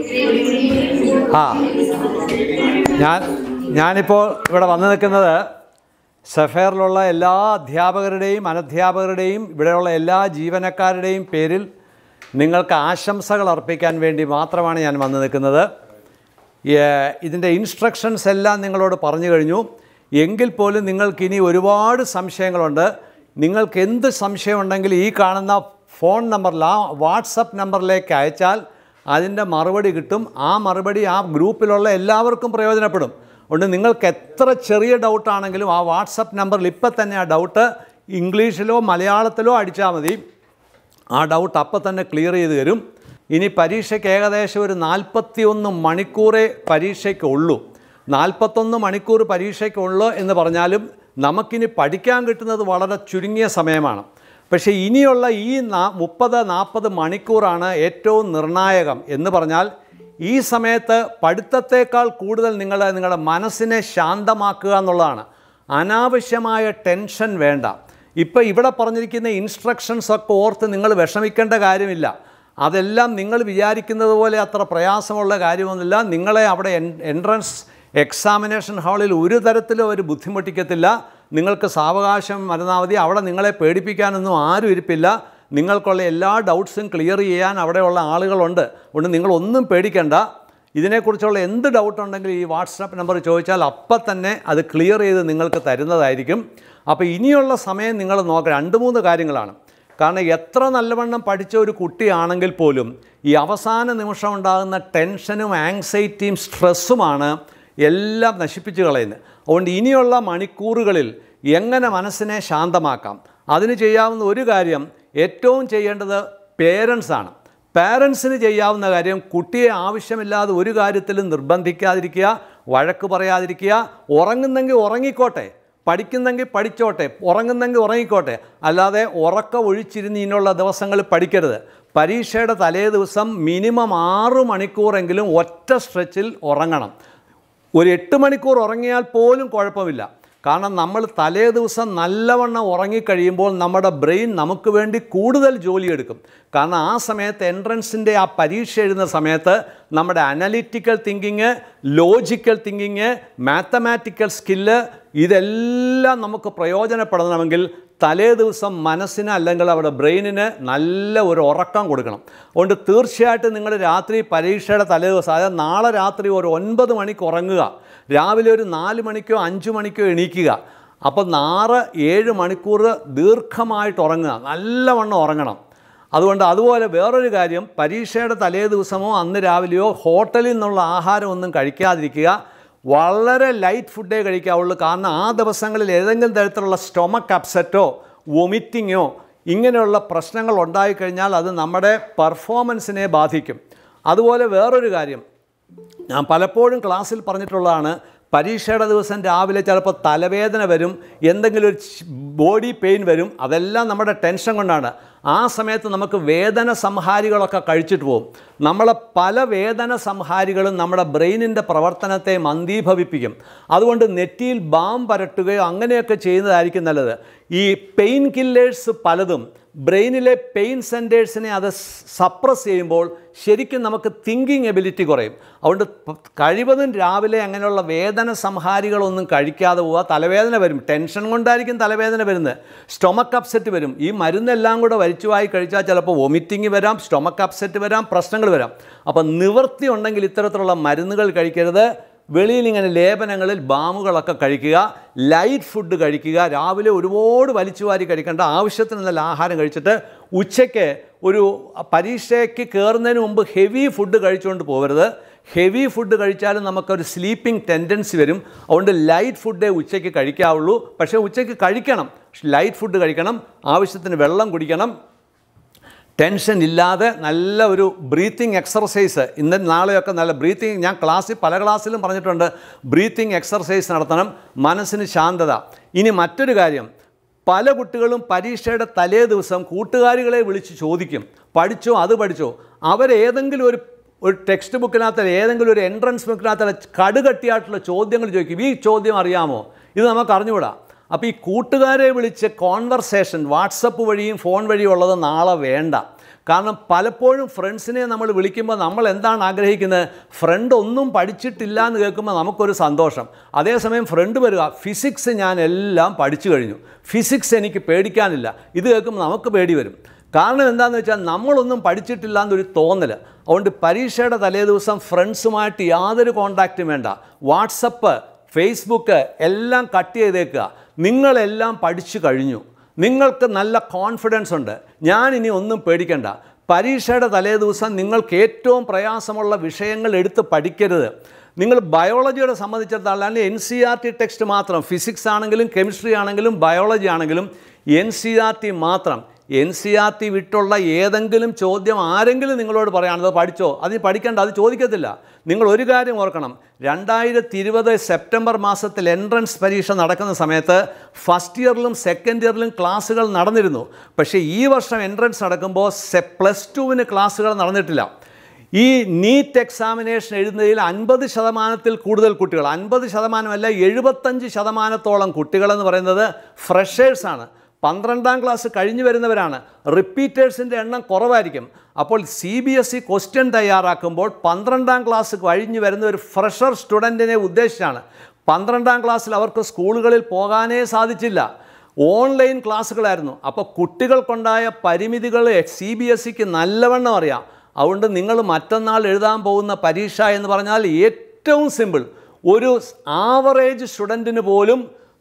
ആ ഞാൻ ഞാനിപ്പോൾ ഇവിടെ വന്നു നിൽക്കുന്നത് സഫേറിലുള്ള എല്ലാ അധ്യാപകരുടെയും അനധ്യാപകരുടെയും ഇവിടെയുള്ള എല്ലാ ജീവനക്കാരുടെയും പേരിൽ നിങ്ങൾക്ക് ആശംസകൾ അർപ്പിക്കാൻ വേണ്ടി മാത്രമാണ് ഞാൻ വന്നു നിൽക്കുന്നത് ഏഹ് ഇതിൻ്റെ ഇൻസ്ട്രക്ഷൻസ് എല്ലാം നിങ്ങളോട് പറഞ്ഞു കഴിഞ്ഞു എങ്കിൽ പോലും നിങ്ങൾക്കിനി ഒരുപാട് സംശയങ്ങളുണ്ട് നിങ്ങൾക്ക് എന്ത് സംശയമുണ്ടെങ്കിൽ ഈ കാണുന്ന ഫോൺ നമ്പറിൽ ആ വാട്സപ്പ് നമ്പറിലേക്ക് അയച്ചാൽ അതിൻ്റെ മറുപടി കിട്ടും ആ മറുപടി ആ ഗ്രൂപ്പിലുള്ള എല്ലാവർക്കും പ്രയോജനപ്പെടും അതുകൊണ്ട് നിങ്ങൾക്ക് എത്ര ചെറിയ ഡൗട്ടാണെങ്കിലും ആ വാട്സപ്പ് നമ്പറിൽ ഇപ്പം തന്നെ ആ ഡൗട്ട് ഇംഗ്ലീഷിലോ മലയാളത്തിലോ അടിച്ചാൽ മതി ആ ഡൗട്ട് അപ്പം തന്നെ ക്ലിയർ ചെയ്ത് തരും ഇനി പരീക്ഷയ്ക്ക് ഏകദേശം ഒരു നാൽപ്പത്തിയൊന്ന് മണിക്കൂറേ പരീക്ഷയ്ക്ക് ഉള്ളൂ നാൽപ്പത്തൊന്ന് മണിക്കൂർ പരീക്ഷയ്ക്കുള്ളൂ എന്ന് പറഞ്ഞാലും നമുക്കിനി പഠിക്കാൻ കിട്ടുന്നത് വളരെ ചുരുങ്ങിയ സമയമാണ് പക്ഷേ ഇനിയുള്ള ഈ നാ മുപ്പത് നാൽപ്പത് മണിക്കൂറാണ് ഏറ്റവും നിർണായകം എന്ന് പറഞ്ഞാൽ ഈ സമയത്ത് പഠിത്തത്തേക്കാൾ കൂടുതൽ നിങ്ങൾ നിങ്ങളുടെ മനസ്സിനെ ശാന്തമാക്കുക എന്നുള്ളതാണ് അനാവശ്യമായ ടെൻഷൻ വേണ്ട ഇപ്പോൾ ഇവിടെ പറഞ്ഞിരിക്കുന്ന ഇൻസ്ട്രക്ഷൻസ് ഒക്കെ ഓർത്ത് നിങ്ങൾ വിഷമിക്കേണ്ട കാര്യമില്ല അതെല്ലാം നിങ്ങൾ വിചാരിക്കുന്നത് പോലെ അത്ര പ്രയാസമുള്ള കാര്യമൊന്നുമില്ല നിങ്ങളെ അവിടെ എൻട്രൻസ് എക്സാമിനേഷൻ ഹാളിൽ ഒരു തരത്തിലും അവർ ബുദ്ധിമുട്ടിക്കത്തില്ല നിങ്ങൾക്ക് സാവകാശം പരമാവധി അവിടെ നിങ്ങളെ പേടിപ്പിക്കാനൊന്നും ആരും ഇരിപ്പില്ല നിങ്ങൾക്കുള്ള എല്ലാ ഡൗട്ട്സും ക്ലിയർ ചെയ്യാൻ അവിടെയുള്ള ആളുകളുണ്ട് അതുകൊണ്ട് നിങ്ങളൊന്നും പേടിക്കണ്ട ഇതിനെക്കുറിച്ചുള്ള എന്ത് ഡൗട്ട് ഉണ്ടെങ്കിലും ഈ വാട്സാപ്പ് നമ്പർ ചോദിച്ചാൽ അപ്പം തന്നെ അത് ക്ലിയർ ചെയ്ത് നിങ്ങൾക്ക് തരുന്നതായിരിക്കും അപ്പോൾ ഇനിയുള്ള സമയം നിങ്ങൾ നോക്കുക രണ്ട് മൂന്ന് കാര്യങ്ങളാണ് കാരണം എത്ര നല്ലവണ്ണം പഠിച്ച ഒരു കുട്ടിയാണെങ്കിൽ പോലും ഈ അവസാന നിമിഷം ഉണ്ടാകുന്ന ടെൻഷനും ആങ്സൈറ്റിയും സ്ട്രെസ്സുമാണ് എല്ലാം നശിപ്പിച്ച് കളയുന്നത് അതുകൊണ്ട് ഇനിയുള്ള മണിക്കൂറുകളിൽ എങ്ങനെ മനസ്സിനെ ശാന്തമാക്കാം അതിന് ചെയ്യാവുന്ന ഒരു കാര്യം ഏറ്റവും ചെയ്യേണ്ടത് പേരൻസാണ് പാരൻസിന് ചെയ്യാവുന്ന കാര്യം കുട്ടിയെ ആവശ്യമില്ലാതെ ഒരു കാര്യത്തിലും നിർബന്ധിക്കാതിരിക്കുക വഴക്ക് പറയാതിരിക്കുക ഉറങ്ങുന്നെങ്കിൽ ഉറങ്ങിക്കോട്ടെ പഠിക്കുന്നെങ്കിൽ പഠിച്ചോട്ടെ ഉറങ്ങുന്നെങ്കിൽ ഉറങ്ങിക്കോട്ടെ അല്ലാതെ ഉറക്കം ഒഴിച്ചിരുന്ന് ഇനിയുള്ള ദിവസങ്ങളിൽ പഠിക്കരുത് പരീക്ഷയുടെ തലേ ദിവസം മിനിമം ആറ് മണിക്കൂറെങ്കിലും ഒറ്റ സ്ട്രെച്ചിൽ ഉറങ്ങണം ഒരു എട്ട് മണിക്കൂർ ഉറങ്ങിയാൽ പോലും കുഴപ്പമില്ല കാരണം നമ്മൾ തലേ ദിവസം നല്ലവണ്ണം ഉറങ്ങിക്കഴിയുമ്പോൾ നമ്മുടെ ബ്രെയിൻ നമുക്ക് വേണ്ടി കൂടുതൽ ജോലിയെടുക്കും കാരണം ആ സമയത്ത് എൻട്രൻസിൻ്റെ ആ പരീക്ഷ എഴുതുന്ന സമയത്ത് നമ്മുടെ analytical thinking logical thinking mathematical skill ഇതെല്ലാം നമുക്ക് പ്രയോജനപ്പെടണമെങ്കിൽ തലേ ദിവസം മനസ്സിന് അല്ലെങ്കിൽ അവിടെ ബ്രെയിനിന് നല്ല ഒരു ഉറക്കം കൊടുക്കണം അതുകൊണ്ട് തീർച്ചയായിട്ടും നിങ്ങൾ രാത്രി പരീക്ഷയുടെ തലേ ദിവസം അതായത് നാളെ രാത്രി ഒരു ഒൻപത് മണിക്ക് ഉറങ്ങുക രാവിലെ ഒരു നാല് മണിക്കോ അഞ്ച് മണിക്കോ എണീക്കുക അപ്പോൾ നാറ് ഏഴ് മണിക്കൂർ ദീർഘമായിട്ട് ഉറങ്ങുക നല്ലവണ്ണം ഉറങ്ങണം അതുകൊണ്ട് അതുപോലെ വേറൊരു കാര്യം പരീക്ഷയുടെ തലേ ദിവസമോ അന്ന് രാവിലെയോ ഹോട്ടലിൽ നിന്നുള്ള ആഹാരം ഒന്നും കഴിക്കാതിരിക്കുക വളരെ ലൈറ്റ് ഫുഡേ കഴിക്കാവുള്ളൂ കാരണം ആ ദിവസങ്ങളിൽ ഏതെങ്കിലും തരത്തിലുള്ള സ്റ്റൊമക്ക് അപ്സെറ്റോ വൊമിറ്റിങ്ങോ ഇങ്ങനെയുള്ള പ്രശ്നങ്ങൾ ഉണ്ടായിക്കഴിഞ്ഞാൽ അത് നമ്മുടെ പെർഫോമൻസിനെ ബാധിക്കും അതുപോലെ വേറൊരു കാര്യം ഞാൻ പലപ്പോഴും ക്ലാസ്സിൽ പറഞ്ഞിട്ടുള്ളതാണ് പരീക്ഷയുടെ ദിവസം രാവിലെ ചിലപ്പോൾ തലവേദന വരും എന്തെങ്കിലും ഒരു ബോഡി പെയിൻ വരും അതെല്ലാം നമ്മുടെ ടെൻഷൻ കൊണ്ടാണ് ആ സമയത്ത് നമുക്ക് വേദന സംഹാരികളൊക്കെ കഴിച്ചിട്ട് പോകും നമ്മളെ പല വേദന സംഹാരികളും നമ്മുടെ ബ്രെയിനിൻ്റെ പ്രവർത്തനത്തെ മന്ദീഭവിപ്പിക്കും അതുകൊണ്ട് നെറ്റിയിൽ ബാം പരട്ടുകയോ അങ്ങനെയൊക്കെ ചെയ്യുന്നതായിരിക്കും നല്ലത് ഈ പെയിൻ കില്ലേഴ്സ് പലതും ബ്രെയിനിലെ പെയിൻ സെൻറ്റേഴ്സിനെ അത് സപ്രസ് ചെയ്യുമ്പോൾ ശരിക്കും നമുക്ക് തിങ്കിങ് എബിലിറ്റി കുറയും അതുകൊണ്ട് പ- കഴിവതും രാവിലെ അങ്ങനെയുള്ള വേദന സംഹാരികളൊന്നും കഴിക്കാതെ പോവുക തലവേദന വരും ടെൻഷൻ കൊണ്ടായിരിക്കും തലവേദന വരുന്നത് സ്റ്റൊമക്ക് അപ്സെറ്റ് വരും ഈ മരുന്നെല്ലാം കൂടെ വലിച്ചുവായി കഴിച്ചാൽ ചിലപ്പോൾ വൊമിറ്റിംഗ് വരാം സ്റ്റൊമക്ക് അപ്സെറ്റ് വരാം പ്രശ്നങ്ങൾ വരാം അപ്പം നിവൃത്തി ഉണ്ടെങ്കിൽ ഇത്തരത്തിലുള്ള മരുന്നുകൾ കഴിക്കരുത് വെളിയിൽ ഇങ്ങനെ ലേപനങ്ങളിൽ ബാമുകളൊക്കെ കഴിക്കുക ലൈറ്റ് ഫുഡ് കഴിക്കുക രാവിലെ ഒരുപാട് വലിച്ചു വാരി കഴിക്കേണ്ട ആവശ്യത്തിന് നല്ല ആഹാരം കഴിച്ചിട്ട് ഉച്ചയ്ക്ക് ഒരു പരീക്ഷയ്ക്ക് കയറുന്നതിന് മുമ്പ് ഹെവി ഫുഡ് കഴിച്ചുകൊണ്ട് പോകരുത് ഹെവി ഫുഡ് കഴിച്ചാലും നമുക്കൊരു സ്ലീപ്പിംഗ് ടെൻഡൻസി വരും അതുകൊണ്ട് ലൈറ്റ് ഫുഡേ ഉച്ചയ്ക്ക് കഴിക്കാവുള്ളൂ പക്ഷേ ഉച്ചയ്ക്ക് കഴിക്കണം ലൈറ്റ് ഫുഡ് കഴിക്കണം ആവശ്യത്തിന് വെള്ളം കുടിക്കണം ടെൻഷൻ ഇല്ലാതെ നല്ല ഒരു ബ്രീത്തിങ് എക്സർസൈസ് ഇന്ന് നാളെയൊക്കെ നല്ല ബ്രീത്തിങ് ഞാൻ ക്ലാസ്സിൽ പല ക്ലാസ്സിലും പറഞ്ഞിട്ടുണ്ട് ബ്രീത്തിങ് എക്സർസൈസ് നടത്തണം മനസ്സിന് ശാന്തത ഇനി മറ്റൊരു കാര്യം പല കുട്ടികളും പരീക്ഷയുടെ തലേ ദിവസം കൂട്ടുകാരികളെ വിളിച്ച് ചോദിക്കും പഠിച്ചോ അത് പഠിച്ചോ അവരേതെങ്കിലും ഒരു ഒരു ടെക്സ്റ്റ് ബുക്കിനകത്ത് ഏതെങ്കിലും ഒരു എൻട്രൻസ് ബുക്കിനകത്ത് കടുകട്ടിയായിട്ടുള്ള ചോദ്യങ്ങൾ ചോദിക്കും ഈ ചോദ്യം അറിയാമോ ഇത് നമുക്ക് അറിഞ്ഞുകൂടാ അപ്പോൾ ഈ കൂട്ടുകാരെ വിളിച്ച് കോൺവെർസേഷൻ വാട്സപ്പ് വഴിയും ഫോൺ വഴിയും ഉള്ളത് നാളെ വേണ്ട കാരണം പലപ്പോഴും ഫ്രണ്ട്സിനെ നമ്മൾ വിളിക്കുമ്പോൾ നമ്മൾ എന്താണ് ആഗ്രഹിക്കുന്നത് ഫ്രണ്ട് ഒന്നും പഠിച്ചിട്ടില്ല എന്ന് കേൾക്കുമ്പോൾ നമുക്കൊരു സന്തോഷം അതേസമയം ഫ്രണ്ട് വരിക ഫിസിക്സ് ഞാൻ എല്ലാം പഠിച്ചു കഴിഞ്ഞു ഫിസിക്സ് എനിക്ക് പേടിക്കാനില്ല ഇത് കേൾക്കുമ്പോൾ നമുക്ക് പേടി വരും കാരണം എന്താണെന്ന് വെച്ചാൽ നമ്മളൊന്നും പഠിച്ചിട്ടില്ല എന്നൊരു തോന്നൽ അതുകൊണ്ട് പരീക്ഷയുടെ തലേ ദിവസം ഫ്രണ്ട്സുമായിട്ട് യാതൊരു കോണ്ടാക്റ്റും വേണ്ട വാട്സപ്പ് ഫേസ്ബുക്ക് എല്ലാം കട്ട് ചെയ്തേക്കുക നിങ്ങളെല്ലാം പഠിച്ചു കഴിഞ്ഞു നിങ്ങൾക്ക് നല്ല കോൺഫിഡൻസ് ഉണ്ട് ഞാൻ ഇനി ഒന്നും പേടിക്കണ്ട പരീക്ഷയുടെ തലേ ദിവസം നിങ്ങൾക്ക് ഏറ്റവും പ്രയാസമുള്ള വിഷയങ്ങൾ എടുത്ത് പഠിക്കരുത് നിങ്ങൾ ബയോളജിയുടെ സംബന്ധിച്ചിടത്തോളം N C R T text മാത്രം ഫിസിക്സ് ആണെങ്കിലും കെമിസ്ട്രി ആണെങ്കിലും ബയോളജി ആണെങ്കിലും എൻ സി ആർ ടി മാത്രം എൻ സി ആർ ടി വിട്ടുള്ള ഏതെങ്കിലും ചോദ്യം ആരെങ്കിലും നിങ്ങളോട് പറയുകയാണത് പഠിച്ചോ അത് പഠിക്കേണ്ട അത് ചോദിക്കത്തില്ല നിങ്ങൾ ഒരു കാര്യം ഓർക്കണം രണ്ടായിരത്തി ഇരുപത് സെപ്റ്റംബർ മാസത്തിൽ എൻട്രൻസ് പരീക്ഷ നടക്കുന്ന സമയത്ത് ഫസ്റ്റ് ഇയറിലും സെക്കൻഡ് ഇയറിലും ക്ലാസ്സുകൾ നടന്നിരുന്നു പക്ഷേ ഈ വർഷം എൻട്രൻസ് നടക്കുമ്പോൾ സെ പ്ലസ് ടുവിന് ക്ലാസ്സുകൾ നടന്നിട്ടില്ല ഈ നീറ്റ് എക്സാമിനേഷൻ എഴുതുന്നതിൽ അൻപത് ശതമാനത്തിൽ കൂടുതൽ കുട്ടികൾ അൻപത് ശതമാനമല്ല എഴുപത്തഞ്ച് ശതമാനത്തോളം കുട്ടികളെന്ന് പറയുന്നത് ഫ്രഷേഴ്സാണ് പന്ത്രണ്ടാം ക്ലാസ് കഴിഞ്ഞു വരുന്നവരാണ് റിപ്പീറ്റേഴ്സിൻ്റെ എണ്ണം കുറവായിരിക്കും അപ്പോൾ C B S E question തയ്യാറാക്കുമ്പോൾ പന്ത്രണ്ടാം ക്ലാസ് കഴിഞ്ഞു വരുന്ന ഒരു ഫ്രഷർ സ്റ്റുഡൻറ്റിനെ ഉദ്ദേശിച്ചാണ് പന്ത്രണ്ടാം ക്ലാസ്സിൽ അവർക്ക് സ്കൂളുകളിൽ പോകാനേ സാധിച്ചില്ല ഓൺലൈൻ ക്ലാസ്സുകളായിരുന്നു അപ്പോൾ കുട്ടികൾക്കുണ്ടായ പരിമിതികൾ സി ബി എസ് സിക്ക് നല്ലവണ്ണം അറിയാം അതുകൊണ്ട് നിങ്ങൾ മറ്റന്നാൾ എഴുതാൻ പോകുന്ന പരീക്ഷ എന്ന് പറഞ്ഞാൽ ഏറ്റവും സിമ്പിൾ ഒരു ആവറേജ് സ്റ്റുഡൻറ്റിന് പോലും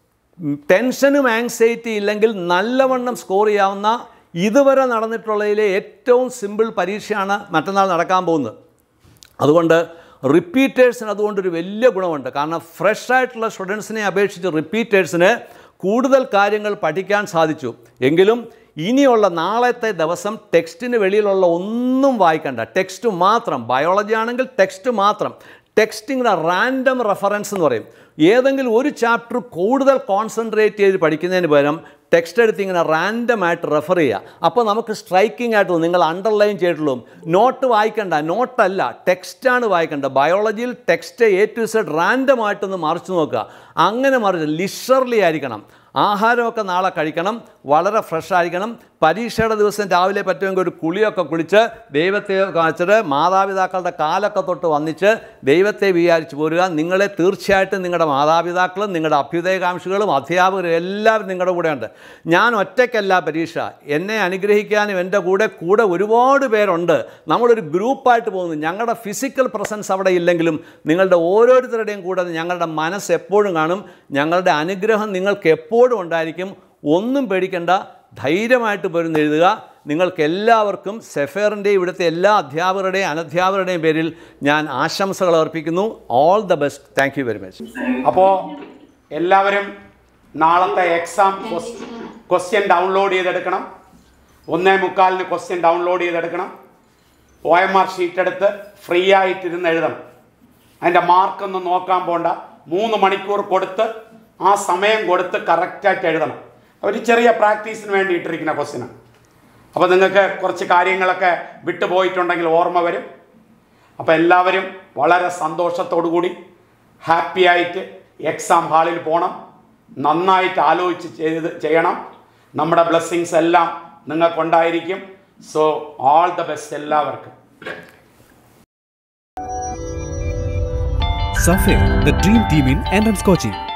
ടെൻഷനും ആങ്സൈറ്റി ഇല്ലെങ്കിൽ നല്ലവണ്ണം സ്കോർ ചെയ്യാവുന്ന ഇതുവരെ നടന്നിട്ടുള്ളതിലെ ഏറ്റവും സിമ്പിൾ പരീക്ഷയാണ് മറ്റന്നാൾ നടക്കാൻ പോകുന്നത് അതുകൊണ്ട് റിപ്പീറ്റേഴ്സിന് അതുകൊണ്ടൊരു വലിയ ഗുണമുണ്ട് കാരണം ഫ്രഷ് ആയിട്ടുള്ള സ്റ്റുഡൻസിനെ അപേക്ഷിച്ച് റിപ്പീറ്റേഴ്സിന് കൂടുതൽ കാര്യങ്ങൾ പഠിക്കാൻ സാധിച്ചു എങ്കിലും ഇനിയുള്ള നാളത്തെ ദിവസം ടെക്സ്റ്റിന് വെളിയിലുള്ള ഒന്നും വായിക്കണ്ട ടെക്സ്റ്റ് മാത്രം ബയോളജി ആണെങ്കിൽ ടെക്സ്റ്റ് മാത്രം ടെക്സ്റ്റിങ്ങിന് റാൻഡം റെഫറൻസ് എന്ന് പറയും ഏതെങ്കിലും ഒരു ചാപ്റ്റർ കൂടുതൽ കോൺസെൻട്രേറ്റ് ചെയ്ത് പഠിക്കുന്നതിന് പകരം ടെക്സ്റ്റ് എടുത്ത് ഇങ്ങനെ റാൻഡമായിട്ട് റെഫർ ചെയ്യുക അപ്പോൾ നമുക്ക് സ്ട്രൈക്കിംഗ് ആയിട്ട് തോന്നും. നിങ്ങൾ അണ്ടർലൈൻ ചെയ്തിട്ടുള്ളൂ നോട്ട് വായിക്കണ്ട നോട്ടല്ല ടെക്സ്റ്റാണ് വായിക്കേണ്ടത് ബയോളജിയിൽ ടെക്സ്റ്റ് എ ടു സെഡ് റാൻഡമായിട്ടൊന്ന് മറിച്ച് നോക്കുക അങ്ങനെ മറിച്ച് ലിഷർലി ആയിരിക്കണം ആഹാരമൊക്കെ നാളെ കഴിക്കണം വളരെ ഫ്രഷ് ആയിരിക്കണം പരീക്ഷയുടെ ദിവസം രാവിലെ പറ്റുമെങ്കിൽ ഒരു കുളിയൊക്കെ കുളിച്ച് ദൈവത്തെ കാണിച്ചിട്ട് മാതാപിതാക്കളുടെ കാലൊക്കെ തൊട്ട് വന്നിച്ച് ദൈവത്തെ വിചാരിച്ച് പോരുക നിങ്ങളെ തീർച്ചയായിട്ടും നിങ്ങളുടെ മാതാപിതാക്കളും നിങ്ങളുടെ അഭ്യുദയകാംക്ഷികളും അധ്യാപകരും എല്ലാവരും നിങ്ങളുടെ കൂടെ ഉണ്ട് ഞാൻ ഒറ്റയ്ക്കല്ല പരീക്ഷ എന്നെ അനുഗ്രഹിക്കാനും എൻ്റെ കൂടെ കൂടെ ഒരുപാട് പേരുണ്ട് നമ്മളൊരു ഗ്രൂപ്പായിട്ട് പോകുന്നു ഞങ്ങളുടെ ഫിസിക്കൽ പ്രസൻസ് അവിടെ ഇല്ലെങ്കിലും നിങ്ങളുടെ ഓരോരുത്തരുടെയും കൂടെ ഞങ്ങളുടെ മനസ്സ് എപ്പോഴും കാണും ഞങ്ങളുടെ അനുഗ്രഹം നിങ്ങൾക്ക് എപ്പോഴും ഉണ്ടായിരിക്കും ഒന്നും പേടിക്കേണ്ട ധൈര്യമായിട്ട് പോരുന്ന് എഴുതുക നിങ്ങൾക്ക് എല്ലാവർക്കും സെഫേറിൻ്റെയും ഇവിടുത്തെ എല്ലാ അധ്യാപകരുടെയും അനധ്യാപകരുടെയും പേരിൽ ഞാൻ ആശംസകൾ അർപ്പിക്കുന്നു all the best thank you very much അപ്പോൾ എല്ലാവരും നാളത്തെ എക്സാം ക്വസ്റ്റ്യൻ ഡൗൺലോഡ് ചെയ്തെടുക്കണം ഒന്നേ മുക്കാലിന് ക്വസ്റ്റ്യൻ ഡൗൺലോഡ് ചെയ്തെടുക്കണം ഒ എം ആർ ഷീറ്റ് എടുത്ത് ഫ്രീ ആയിട്ടിരുന്ന് എഴുതണം അതിൻ്റെ മാർക്കൊന്നും നോക്കാൻ പോണ്ട മൂന്ന് മണിക്കൂർ കൊടുത്ത് ആ സമയം കൊടുത്ത് കറക്റ്റായിട്ട് എഴുതണം ഒരു ചെറിയ പ്രാക്ടീസിന് വേണ്ടി ഇട്ടിരിക്കുന്ന ക്വസ്റ്റ്യനാണ് അപ്പോൾ നിങ്ങൾക്ക് കുറച്ച് കാര്യങ്ങളൊക്കെ വിട്ടുപോയിട്ടുണ്ടെങ്കിൽ ഓർമ്മ വരും അപ്പോൾ എല്ലാവരും വളരെ സന്തോഷത്തോടു കൂടി ഹാപ്പി ആയിട്ട് എക്സാം ഹാളിൽ പോകണം നന്നായിട്ട് ആലോചിച്ച് ചെയ്ത് ചെയ്യണം നമ്മുടെ ബ്ലെസ്സിങ്സ് എല്ലാം നിങ്ങൾക്കുണ്ടായിരിക്കും സോ ഓൾ ദ ബെസ്റ്റ് എല്ലാവർക്കും Safir, the dream team in entrance coaching.